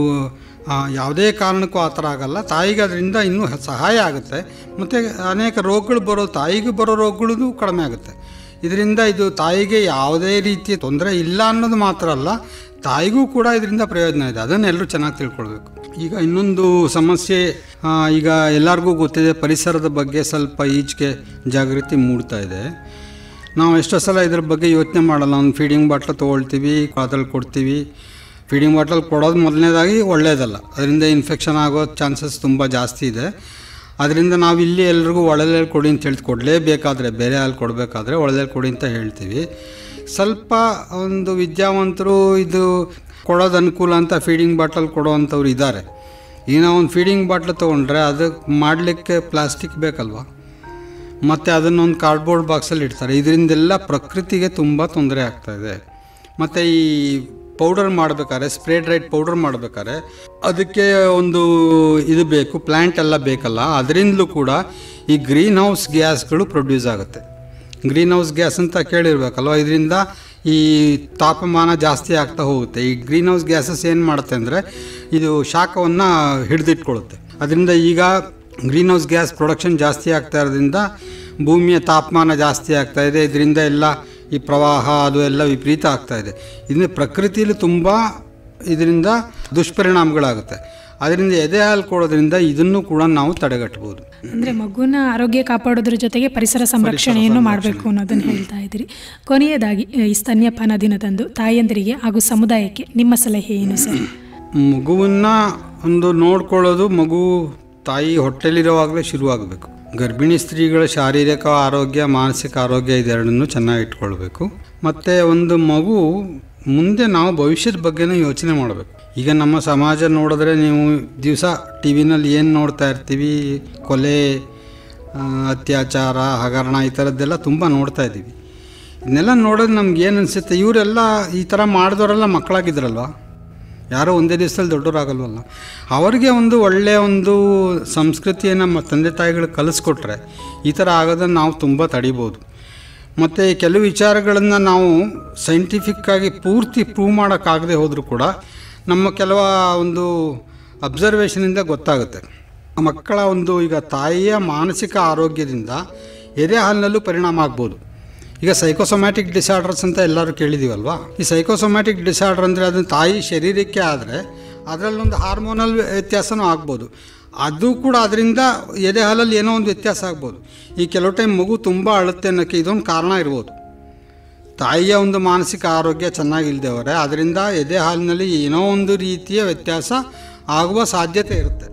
ಆ, ಯಾವುದೇ ಕಾರಣಕ್ಕೂ ಆ ಥರ ಆಗಲ್ಲ ತಾಯಿಗೆ ಅದರಿಂದ ಇನ್ನೂ ಹೆ- ಸಹಾಯ ಆಗುತ್ತೆ ಮತ್ತು ಅನೇಕ ರೋಗಗಳು ಬರೋ ತಾಯಿಗೆ ಬರೋ ರೋಗಗಳೂ ಕಡಿಮೆ ಆಗುತ್ತೆ ಇದರಿಂದ ಇದು ತಾಯಿಗೆ ಯಾವುದೇ ರೀತಿಯ ತೊಂದರೆ ಇಲ್ಲ ಅನ್ನೋದು ಮಾತ್ರ ಅಲ್ಲ ತಾಯಿಗೂ ಕೂಡ ಇದರಿಂದ ಪ್ರಯೋಜನ ಇದೆ ಅದನ್ನು ಎಲ್ಲರೂ ಚೆನ್ನಾಗಿ ತಿಳ್ಕೊಳ್ಬೇಕು ಈಗ ಇನ್ನೊಂದು ಸಮಸ್ಯೆ ಆ, ಈಗ ಎಲ್ಲರಿಗೂ ಗೊತ್ತಿದೆ ಪರಿಸರದ ಬಗ್ಗೆ ಸ್ವಲ್ಪ ಈಚೆಗೆ ಜಾಗೃತಿ ಮೂಡ್ತಾ ಇದೆ ನಾವು ಎಷ್ಟೋ ಸಲ ಇದ್ರ ಬಗ್ಗೆ ಯೋಚನೆ ಮಾಡಲ್ಲ ಒಂದು ಫೀಡಿಂಗ್ ಬಾಟ್ಲ್ ತೊಗೊಳ್ತೀವಿ ಅದ್ರಲ್ಲಿ ಕೊಡ್ತೀವಿ ಫೀಡಿಂಗ್ ಬಾಟಲ್ ಕೊಡೋದು ಮೊದಲನೇದಾಗಿ ಒಳ್ಳೆಯದಲ್ಲ ಅದರಿಂದ ಇನ್ಫೆಕ್ಷನ್ ಆಗೋ ಚಾನ್ಸಸ್ ತುಂಬ ಜಾಸ್ತಿ ಇದೆ ಅದರಿಂದ ನಾವು ಇಲ್ಲಿ ಎಲ್ರಿಗೂ ಒಳ್ಳೆಯ ಕೊಡಿ ಅಂತ ಹೇಳಿ ಕೊಡಲೇಬೇಕಾದ್ರೆ ಬೇರೆ ಹಾಲು ಕೊಡಬೇಕಾದ್ರೆ ಒಳ್ಳೆಯ ಕೊಡಿ ಅಂತ ಹೇಳ್ತೀವಿ ಸ್ವಲ್ಪ ಒಂದು ವಿದ್ಯಾವಂತರು ಇದು ಕೊಡೋದು ಅನುಕೂಲ ಅಂತ ಫೀಡಿಂಗ್ ಬಾಟಲ್ ಕೊಡೋವಂಥವ್ರು ಇದ್ದಾರೆ ಈಗ ನಾವು ಒಂದು ಫೀಡಿಂಗ್ ಬಾಟ್ಲ್ ತೊಗೊಂಡ್ರೆ ಅದಕ್ಕೆ ಮಾಡಲಿಕ್ಕೆ ಪ್ಲಾಸ್ಟಿಕ್ ಬೇಕಲ್ವಾ ಮತ್ತು ಅದನ್ನೊಂದು ಕಾರ್ಡ್ಬೋರ್ಡ್ ಬಾಕ್ಸಲ್ಲಿ ಇಡ್ತಾರೆ ಇದರಿಂದೆಲ್ಲ ಪ್ರಕೃತಿಗೆ ತುಂಬ ತೊಂದರೆ ಆಗ್ತಾ ಇದೆ ಮತ್ತು ಈ ಪೌಡರ್ ಮಾಡಬೇಕಾದ್ರೆ ಸ್ಪ್ರೇ ಡ್ರೈಡ್ ಪೌಡರ್ ಮಾಡಬೇಕಾದ್ರೆ ಅದಕ್ಕೆ ಒಂದು ಇದು ಬೇಕು ಪ್ಲ್ಯಾಂಟ್ ಎಲ್ಲ ಬೇಕಲ್ಲ ಅದರಿಂದಲೂ ಕೂಡ ಈ ಗ್ರೀನ್ ಹೌಸ್ ಗ್ಯಾಸ್ಗಳು ಪ್ರೊಡ್ಯೂಸ್ ಆಗುತ್ತೆ ಗ್ರೀನ್ ಹೌಸ್ ಗ್ಯಾಸ್ ಅಂತ ಕೇಳಿರ್ಬೇಕಲ್ವ ಇದರಿಂದ ಈ ತಾಪಮಾನ ಜಾಸ್ತಿ ಆಗ್ತಾ ಹೋಗುತ್ತೆ ಈ ಗ್ರೀನ್ ಹೌಸ್ ಗ್ಯಾಸಸ್ ಏನು ಮಾಡುತ್ತೆ ಅಂದರೆ ಇದು ಶಾಖವನ್ನು ಹಿಡಿದಿಟ್ಕೊಳ್ಳುತ್ತೆ ಅದರಿಂದ ಈಗ ಗ್ರೀನ್ ಹೌಸ್ ಗ್ಯಾಸ್ ಪ್ರೊಡಕ್ಷನ್ ಜಾಸ್ತಿ ಆಗ್ತಾ ಇರೋದ್ರಿಂದ ಭೂಮಿಯ ತಾಪಮಾನ ಜಾಸ್ತಿ ಆಗ್ತಾ ಇದೆ ಇದರಿಂದ ಎಲ್ಲ ಈ ಪ್ರವಾಹ ಅದು ಎಲ್ಲ ವಿಪರೀತ ಆಗ್ತಾ ಇದೆ ಇದನ್ನ ಪ್ರಕೃತಿಯಲ್ಲಿ ತುಂಬ ಇದರಿಂದ ದುಷ್ಪರಿಣಾಮಗಳಾಗುತ್ತೆ ಅದರಿಂದ ಎದೆ ಹಾಲು ಕೊಡೋದ್ರಿಂದ ಇದನ್ನು ಕೂಡ ನಾವು ತಡೆಗಟ್ಟಬಹುದು ಅಂದರೆ ಮಗುನ ಆರೋಗ್ಯ ಕಾಪಾಡೋದ್ರ ಜೊತೆಗೆ ಪರಿಸರ ಸಂರಕ್ಷಣೆಯನ್ನು ಮಾಡಬೇಕು ಅನ್ನೋದನ್ನು ಹೇಳ್ತಾ ಇದ್ದೀರಿ ಕೊನೆಯದಾಗಿ ಈ ಸ್ತನ್ಯಪಾನ ದಿನದಂದು ತಾಯಂದಿರಿಗೆ ಹಾಗೂ ಸಮುದಾಯಕ್ಕೆ ನಿಮ್ಮ ಸಲಹೆ ಏನು ಸರ್ ಮಗುವನ್ನು ಒಂದು ನೋಡ್ಕೊಳ್ಳೋದು ಮಗು ತಾಯಿ ಹೊಟ್ಟೆಲಿರುವಾಗಲೇ ಶುರುವಾಗಬೇಕು ಗರ್ಭಿಣಿ ಸ್ತ್ರೀಗಳ ಶಾರೀರಿಕ ಆರೋಗ್ಯ ಮಾನಸಿಕ ಆರೋಗ್ಯ ಇದೆರಡನ್ನೂ ಚೆನ್ನಾಗಿ ಇಟ್ಕೊಳ್ಬೇಕು ಮತ್ತು ಒಂದು ಮಗು ಮುಂದೆ ನಾವು ಭವಿಷ್ಯದ ಬಗ್ಗೆನೂ ಯೋಚನೆ ಮಾಡಬೇಕು ಈಗ ನಮ್ಮ ಸಮಾಜ ನೋಡಿದ್ರೆ ನೀವು ದಿವಸ ಟಿ ವಿನಲ್ಲಿ ಏನು ನೋಡ್ತಾ ಇರ್ತೀವಿ ಕೊಲೆ ಆ, ಅತ್ಯಾಚಾರ ಹಗರಣ ಈ ಥರದ್ದೆಲ್ಲ ತುಂಬ ನೋಡ್ತಾ ಇದ್ದೀವಿ ಇದನ್ನೆಲ್ಲ ನೋಡೋದು ನಮ್ಗೆ ಏನು ಅನಿಸುತ್ತೆ ಇವರೆಲ್ಲ ಈ ಥರ ಮಾಡಿದವರೆಲ್ಲ ಮಕ್ಕಳಾಗಿದ್ರಲ್ವ ಯಾರೋ ಒಂದೇ ದಿವಸದಲ್ಲಿ ದೊಡ್ಡವರಾಗಲ್ವಲ್ಲ ಅವರಿಗೆ ಒಂದು ಒಳ್ಳೆಯ ಒಂದು ಸಂಸ್ಕೃತಿಯನ್ನು ನಮ್ಮ ತಂದೆ ತಾಯಿಗಳು ಕಲಿಸ್ಕೊಟ್ರೆ ಈ ಥರ ಆಗೋದನ್ನು ನಾವು ತುಂಬ ತಡಿಬೋದು ಮತ್ತು ಕೆಲವು ವಿಚಾರಗಳನ್ನು ನಾವು ಸೈಂಟಿಫಿಕ್ಕಾಗಿ ಪೂರ್ತಿ ಪ್ರೂವ್ ಮಾಡೋಕ್ಕಾಗದೆ ಹೋದರೂ ಕೂಡ ನಮ್ಮ ಕೆಲವ ಒಂದು ಅಬ್ಸರ್ವೇಷನಿಂದ ಗೊತ್ತಾಗುತ್ತೆ ಮಕ್ಕಳ ಒಂದು ಈಗ ತಾಯಿಯ ಮಾನಸಿಕ ಆರೋಗ್ಯದಿಂದ ಎದೆ ಹಾಲಿನಲ್ಲೂ ಪರಿಣಾಮ ಆಗ್ಬೋದು ಈಗ ಸೈಕೋಸೊಮ್ಯಾಟಿಕ್ ಡಿಸಾರ್ಡರ್ಸ್ ಅಂತ ಎಲ್ಲರೂ ಕೇಳಿದ್ದೀವಲ್ವಾ ಈ ಸೈಕೋಸೊಮ್ಯಾಟಿಕ್ ಡಿಸಾರ್ಡರ್ ಅಂದರೆ ಅದನ್ನು ತಾಯಿ ಶರೀರಕ್ಕೆ ಆದರೆ ಅದರಲ್ಲೊಂದು ಹಾರ್ಮೋನಲ್ ವ್ಯತ್ಯಾಸನೂ ಆಗ್ಬೋದು ಅದು ಕೂಡ ಅದರಿಂದ ಎದೆ ಹಾಲಲ್ಲಿ ಏನೋ ಒಂದು ವ್ಯತ್ಯಾಸ ಆಗ್ಬೋದು ಈ ಕೆಲವು ಟೈಮ್ ಮಗು ತುಂಬ ಅಳುತ್ತೆ ಅನ್ನೋಕ್ಕೆ ಇದೊಂದು ಕಾರಣ ಇರ್ಬೋದು ತಾಯಿಯ ಒಂದು ಮಾನಸಿಕ ಆರೋಗ್ಯ ಚೆನ್ನಾಗಿಲ್ದೇವರೆ ಅದರಿಂದ ಎದೆ ಹಾಲಿನಲ್ಲಿ ಏನೋ ಒಂದು ರೀತಿಯ ವ್ಯತ್ಯಾಸ ಆಗುವ ಸಾಧ್ಯತೆ ಇರುತ್ತೆ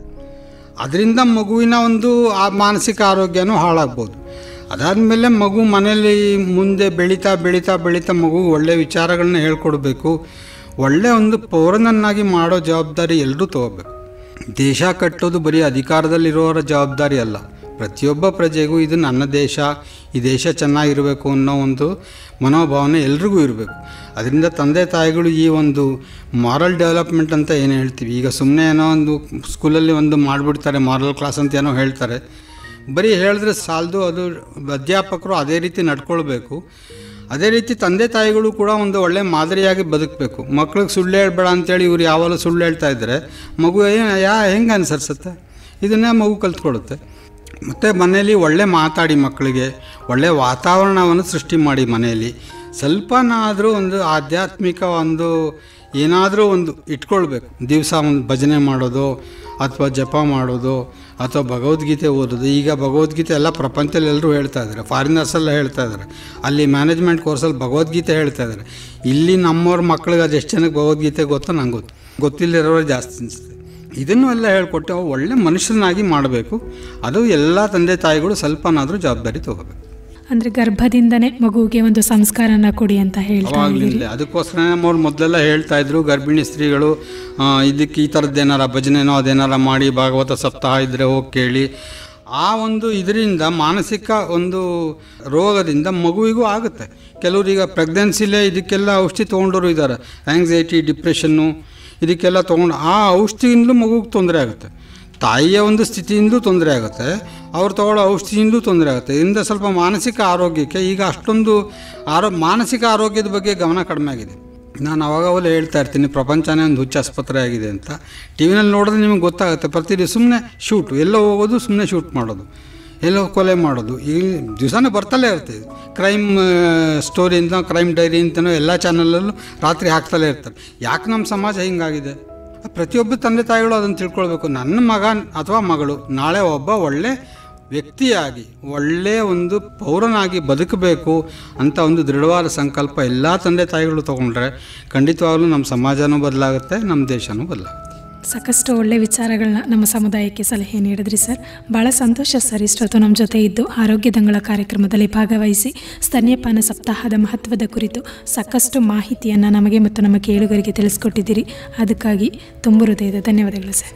ಅದರಿಂದ ಮಗುವಿನ ಒಂದು ಆ ಮಾನಸಿಕ ಆರೋಗ್ಯನೂ ಹಾಳಾಗ್ಬೋದು ಅದಾದಮೇಲೆ ಮಗು ಮನೇಲಿ ಮುಂದೆ ಬೆಳೀತಾ ಬೆಳೀತಾ ಬೆಳೀತಾ ಮಗು ಒಳ್ಳೆಯ ವಿಚಾರಗಳನ್ನ ಹೇಳ್ಕೊಡ್ಬೇಕು ಒಳ್ಳೆಯ ಒಂದು ಪೌರನನ್ನಾಗಿ ಮಾಡೋ ಜವಾಬ್ದಾರಿ ಎಲ್ಲರೂ ತಗೋಬೇಕು ದೇಶ ಕಟ್ಟೋದು ಬರೀ ಅಧಿಕಾರದಲ್ಲಿರೋರ ಜವಾಬ್ದಾರಿ ಅಲ್ಲ ಪ್ರತಿಯೊಬ್ಬ ಪ್ರಜೆಗೂ ಇದು ನನ್ನ ದೇಶ ಈ ದೇಶ ಚೆನ್ನಾಗಿರಬೇಕು ಅನ್ನೋ ಒಂದು ಮನೋಭಾವನೆ ಎಲ್ರಿಗೂ ಇರಬೇಕು ಅದರಿಂದ ತಂದೆ ತಾಯಿಗಳು ಈ ಒಂದು ಮಾರಲ್ ಡೆವಲಪ್ಮೆಂಟ್ ಅಂತ ಏನು ಹೇಳ್ತೀವಿ ಈಗ ಸುಮ್ಮನೆ ಏನೋ ಒಂದು ಸ್ಕೂಲಲ್ಲಿ ಒಂದು ಮಾಡಿಬಿಡ್ತಾರೆ ಮಾರಲ್ ಕ್ಲಾಸ್ ಅಂತ ಏನೋ ಹೇಳ್ತಾರೆ ಬರೀ ಹೇಳಿದ್ರೆ ಸಾಲದು ಅದು ಅಧ್ಯಾಪಕರು ಅದೇ ರೀತಿ ನಡ್ಕೊಳ್ಬೇಕು ಅದೇ ರೀತಿ ತಂದೆ ತಾಯಿಗಳು ಕೂಡ ಒಂದು ಒಳ್ಳೆ ಮಾದರಿಯಾಗಿ ಬದುಕಬೇಕು ಮಕ್ಳಿಗೆ ಸುಳ್ಳು ಹೇಳ್ಬೇಡ ಅಂತೇಳಿ ಇವ್ರು ಯಾವಾಗಲೂ ಸುಳ್ಳು ಹೇಳ್ತಾ ಇದ್ದರೆ ಮಗು ಏ- ಯಾ ಹೆಂಗೆ ಅನ್ಸರ್ಸುತ್ತೆ ಇದನ್ನೇ ಮಗು ಕಲ್ತ್ಕೊಡುತ್ತೆ ಮತ್ತು ಮನೆಯಲ್ಲಿ ಒಳ್ಳೆ ಮಾತಾಡಿ ಮಕ್ಕಳಿಗೆ ಒಳ್ಳೆಯ ವಾತಾವರಣವನ್ನು ಸೃಷ್ಟಿ ಮಾಡಿ ಮನೆಯಲ್ಲಿ ಸ್ವಲ್ಪನಾದರೂ ಒಂದು ಆಧ್ಯಾತ್ಮಿಕ ಒಂದು ಏನಾದರೂ ಒಂದು ಇಟ್ಕೊಳ್ಬೇಕು ದಿವಸ ಒಂದು ಭಜನೆ ಮಾಡೋದು ಅಥವಾ ಜಪ ಮಾಡೋದು ಅಥವಾ ಭಗವದ್ಗೀತೆ ಓದೋದು ಈಗ ಭಗವದ್ಗೀತೆ ಎಲ್ಲ ಪ್ರಪಂಚದಲ್ಲಿ ಎಲ್ಲರೂ ಹೇಳ್ತಾ ಇದ್ದಾರೆ ಫಾರಿನರ್ಸ್ ಎಲ್ಲ ಹೇಳ್ತಾ ಇದ್ದಾರೆ ಅಲ್ಲಿ ಮ್ಯಾನೇಜ್ಮೆಂಟ್ ಕೋರ್ಸಲ್ಲಿ ಭಗವದ್ಗೀತೆ ಹೇಳ್ತಾ ಇದ್ದಾರೆ ಇಲ್ಲಿ ನಮ್ಮವ್ರ ಮಕ್ಳಿಗೆ ಅದು ಎಷ್ಟು ಜನಕ್ಕೆ ಭಗವದ್ಗೀತೆ ಗೊತ್ತೋ ನಂಗೆ ಗೊತ್ತು ಗೊತ್ತಿಲ್ಲದಿರೋರು ಜಾಸ್ತಿ ಅನಿಸುತ್ತೆ ಇದನ್ನು ಎಲ್ಲ ಹೇಳ್ಕೊಟ್ಟು ಅವು ಒಳ್ಳೆ ಮನುಷ್ಯನಾಗಿ ಮಾಡಬೇಕು ಅದು ಎಲ್ಲ ತಂದೆ ತಾಯಿಗಳು ಸ್ವಲ್ಪನಾದರೂ ಜವಾಬ್ದಾರಿ ತಗೋಬೇಕು ಅಂದರೆ ಗರ್ಭದಿಂದನೇ ಮಗುವಿಗೆ ಒಂದು ಸಂಸ್ಕಾರನ ಕೊಡಿ ಅಂತ ಹೇಳ್ತಾ ಇದ್ದೀರಿ ಅವಾಗಲಿಂದಲೇ ಅದಕ್ಕೋಸ್ಕರ ನಮ್ಮವ್ರು ಮೊದಲೆಲ್ಲ ಹೇಳ್ತಾ ಇದ್ರು ಗರ್ಭಿಣಿ ಸ್ತ್ರೀಗಳು ಆ, ಇದಕ್ಕೆ ಈ ಥರದ್ದು ಏನಾರ ಭಜನೆನೋ ಅದೇನಾರ ಮಾಡಿ ಭಾಗವತ ಸಪ್ತಾಹ ಇದ್ದರೆ ಹೋಗಿ ಕೇಳಿ ಆ ಒಂದು ಇದರಿಂದ ಮಾನಸಿಕ ಒಂದು ರೋಗದಿಂದ ಮಗುವಿಗೂ ಆಗುತ್ತೆ ಕೆಲವರು ಈಗ ಪ್ರೆಗ್ನೆನ್ಸಿಲೇ ಇದಕ್ಕೆಲ್ಲ ಔಷಧಿ ತೊಗೊಂಡವರು ಇದ್ದಾರೆ ಆ್ಯಂಗ್ಸೈಟಿ ಡಿಪ್ರೆಷನ್ನು ಇದಕ್ಕೆಲ್ಲ ತೊಗೊಂಡು ಆ ಔಷಧಿಯಿಂದಲೂ ಮಗುಗೆ ತೊಂದರೆ ಆಗುತ್ತೆ ತಾಯಿಯ ಒಂದು ಸ್ಥಿತಿಯಿಂದಲೂ ತೊಂದರೆ ಆಗುತ್ತೆ ಅವ್ರು ತಗೊಳ್ಳೋ ಔಷಧಿಯಿಂದಲೂ ತೊಂದರೆ ಆಗುತ್ತೆ ಇದರಿಂದ ಸ್ವಲ್ಪ ಮಾನಸಿಕ ಆರೋಗ್ಯಕ್ಕೆ ಈಗ ಅಷ್ಟೊಂದು ಆರೋ ಮಾನಸಿಕ ಆರೋಗ್ಯದ ಬಗ್ಗೆ ಗಮನ ಕಡಿಮೆ ಆಗಿದೆ ನಾನು ಅವಾಗವಲ್ಲ ಹೇಳ್ತಾ ಇರ್ತೀನಿ ಪ್ರಪಂಚನೇ ಒಂದು ಹುಚ್ಚ ಆಸ್ಪತ್ರೆ ಆಗಿದೆ ಅಂತ ಟಿ ವಿನಲ್ಲಿ ನೋಡಿದ್ರೆ ನಿಮಗೆ ಗೊತ್ತಾಗುತ್ತೆ ಪ್ರತಿ ಸುಮ್ಮನೆ ಶೂಟು ಎಲ್ಲೋ ಹೋಗೋದು ಸುಮ್ಮನೆ ಶೂಟ್ ಮಾಡೋದು ಎಲ್ಲೋ ಕೊಲೆ ಮಾಡೋದು ಈ ದಿವಸನೇ ಬರ್ತಲೇ ಇರ್ತದೆ ಕ್ರೈಮ್ ಸ್ಟೋರಿ ಅಂತ ಕ್ರೈಮ್ ಡೈರಿ ಅಂತನೋ ಎಲ್ಲ ಚಾನಲಲ್ಲೂ ರಾತ್ರಿ ಹಾಕ್ತಲೇ ಇರ್ತಾರೆ ಯಾಕೆ ನಮ್ಮ ಸಮಾಜ ಹಿಂಗಾಗಿದೆ ಪ್ರತಿಯೊಬ್ಬ ತಂದೆ ತಾಯಿಗಳು ಅದನ್ನು ತಿಳ್ಕೊಳ್ಬೇಕು ನನ್ನ ಮಗ ಅಥವಾ ಮಗಳು ನಾಳೆ ಒಬ್ಬ ಒಳ್ಳೆ ವ್ಯಕ್ತಿಯಾಗಿ ಒಳ್ಳೆಯ ಒಂದು ಪೌರನಾಗಿ ಬದುಕಬೇಕು ಅಂತ ಒಂದು ದೃಢವಾದ ಸಂಕಲ್ಪ ಎಲ್ಲ ತಂದೆ ತಾಯಿಗಳು ತೊಗೊಂಡ್ರೆ ಖಂಡಿತವಾಗ್ಲೂ ನಮ್ಮ ಸಮಾಜನೂ ಬದಲಾಗುತ್ತೆ ನಮ್ಮ ದೇಶನೂ ಬದಲಾಗುತ್ತೆ ಸಾಕಷ್ಟು ಒಳ್ಳೆ ವಿಚಾರಗಳನ್ನ ನಮ್ಮ ಸಮುದಾಯಕ್ಕೆ ಸಲಹೆ ನೀಡಿದ್ರಿ ಸರ್ ಭಾಳ ಸಂತೋಷ ಸರ್ ಇಷ್ಟೊತ್ತು ನಮ್ಮ ಜೊತೆ ಇದ್ದು ಆರೋಗ್ಯ ದಂಗಳ ಕಾರ್ಯಕ್ರಮದಲ್ಲಿ ಭಾಗವಹಿಸಿ ಸ್ತನ್ಯಪಾನ ಸಪ್ತಾಹದ ಮಹತ್ವದ ಕುರಿತು ಸಾಕಷ್ಟು ಮಾಹಿತಿಯನ್ನು ನಮಗೆ ಮತ್ತು ನಮ್ಮ ಕೇಳುಗರಿಗೆ ತಿಳಿಸ್ಕೊಟ್ಟಿದ್ದೀರಿ ಅದಕ್ಕಾಗಿ ತುಂಬ ಹೃದಯದ ಧನ್ಯವಾದಗಳು ಸರ್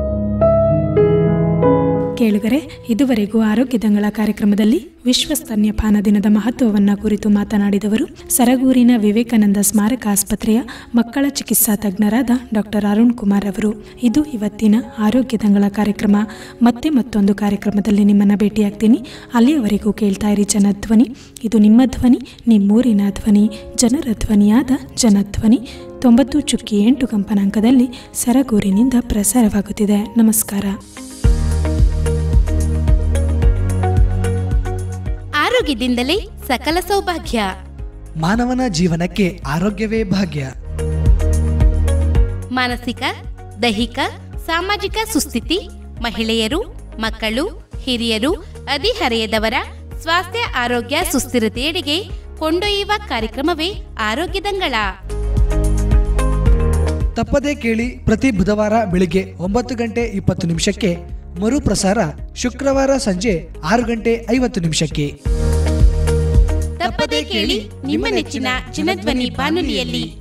ಕೇಳುಗರೆ ಇದುವರೆಗೂ ಆರೋಗ್ಯ ದಂಗಳ ಕಾರ್ಯಕ್ರಮದಲ್ಲಿ ವಿಶ್ವ ಸ್ತನ್ಯಪಾನ ದಿನದ ಮಹತ್ವವನ್ನು ಕುರಿತು ಮಾತನಾಡಿದವರು ಸರಗೂರಿನ ವಿವೇಕಾನಂದ ಸ್ಮಾರಕ ಆಸ್ಪತ್ರೆಯ ಮಕ್ಕಳ ಚಿಕಿತ್ಸಾ ತಜ್ಞರಾದ ಡಾಕ್ಟರ್ ಅರುಣ್ ಕುಮಾರ್ ಅವರು ಇದು ಇವತ್ತಿನ ಆರೋಗ್ಯ ದಂಗಳ ಕಾರ್ಯಕ್ರಮ ಮತ್ತೆ ಮತ್ತೊಂದು ಕಾರ್ಯಕ್ರಮದಲ್ಲಿ ನಿಮ್ಮನ್ನು ಭೇಟಿಯಾಗ್ತೀನಿ ಅಲ್ಲಿಯವರೆಗೂ ಕೇಳ್ತಾ ಇರಿ ಜನಧ್ವನಿ ಇದು ನಿಮ್ಮ ಧ್ವನಿ ನಿಮ್ಮೂರಿನ ಧ್ವನಿ ಜನರ ಧ್ವನಿಯಾದ ಜನಧ್ವನಿ ತೊಂಬತ್ತು ಚುಕ್ಕಿ ಎಂಟು ಕಂಪನಾಂಕದಲ್ಲಿ ಸರಗೂರಿನಿಂದ ಪ್ರಸಾರವಾಗುತ್ತಿದೆ ನಮಸ್ಕಾರ ಆರೋಗ್ಯದಿಂದಲೇ ಸಕಲ ಸೌಭಾಗ್ಯ ಮಾನವನ ಜೀವನಕ್ಕೆ ಆರೋಗ್ಯವೇ ಭಾಗ್ಯ ಮಾನಸಿಕ ದೈಹಿಕ ಸಾಮಾಜಿಕ ಸುಸ್ಥಿತಿ ಮಹಿಳೆಯರು ಮಕ್ಕಳು ಹಿರಿಯರು ಹದಿಹರೆಯದವರ ಸ್ವಾಸ್ಥ್ಯ ಆರೋಗ್ಯ ಸುಸ್ಥಿರತೆಯೆಡೆಗೆ ಕೊಂಡೊಯ್ಯುವ ಕಾರ್ಯಕ್ರಮವೇ ಆರೋಗ್ಯದಂಗಳ ತಪ್ಪದೇ ಕೇಳಿ ಪ್ರತಿ ಬುಧವಾರ ಬೆಳಿಗ್ಗೆ ಒಂಬತ್ತು ಗಂಟೆ ಇಪ್ಪತ್ತು ನಿಮಿಷಕ್ಕೆ ಮರುಪ್ರಸಾರ ಶುಕ್ರವಾರ ಸಂಜೆ ಆರು ಗಂಟೆ ಐವತ್ತು ನಿಮಿಷಕ್ಕೆ ತಪ್ಪದೇ ಕೇಳಿ ನಿಮ್ಮ ನೆಚ್ಚಿನ ಚಿನ್ನಧ್ವನಿ ಬಾನುಲಿಯಲ್ಲಿ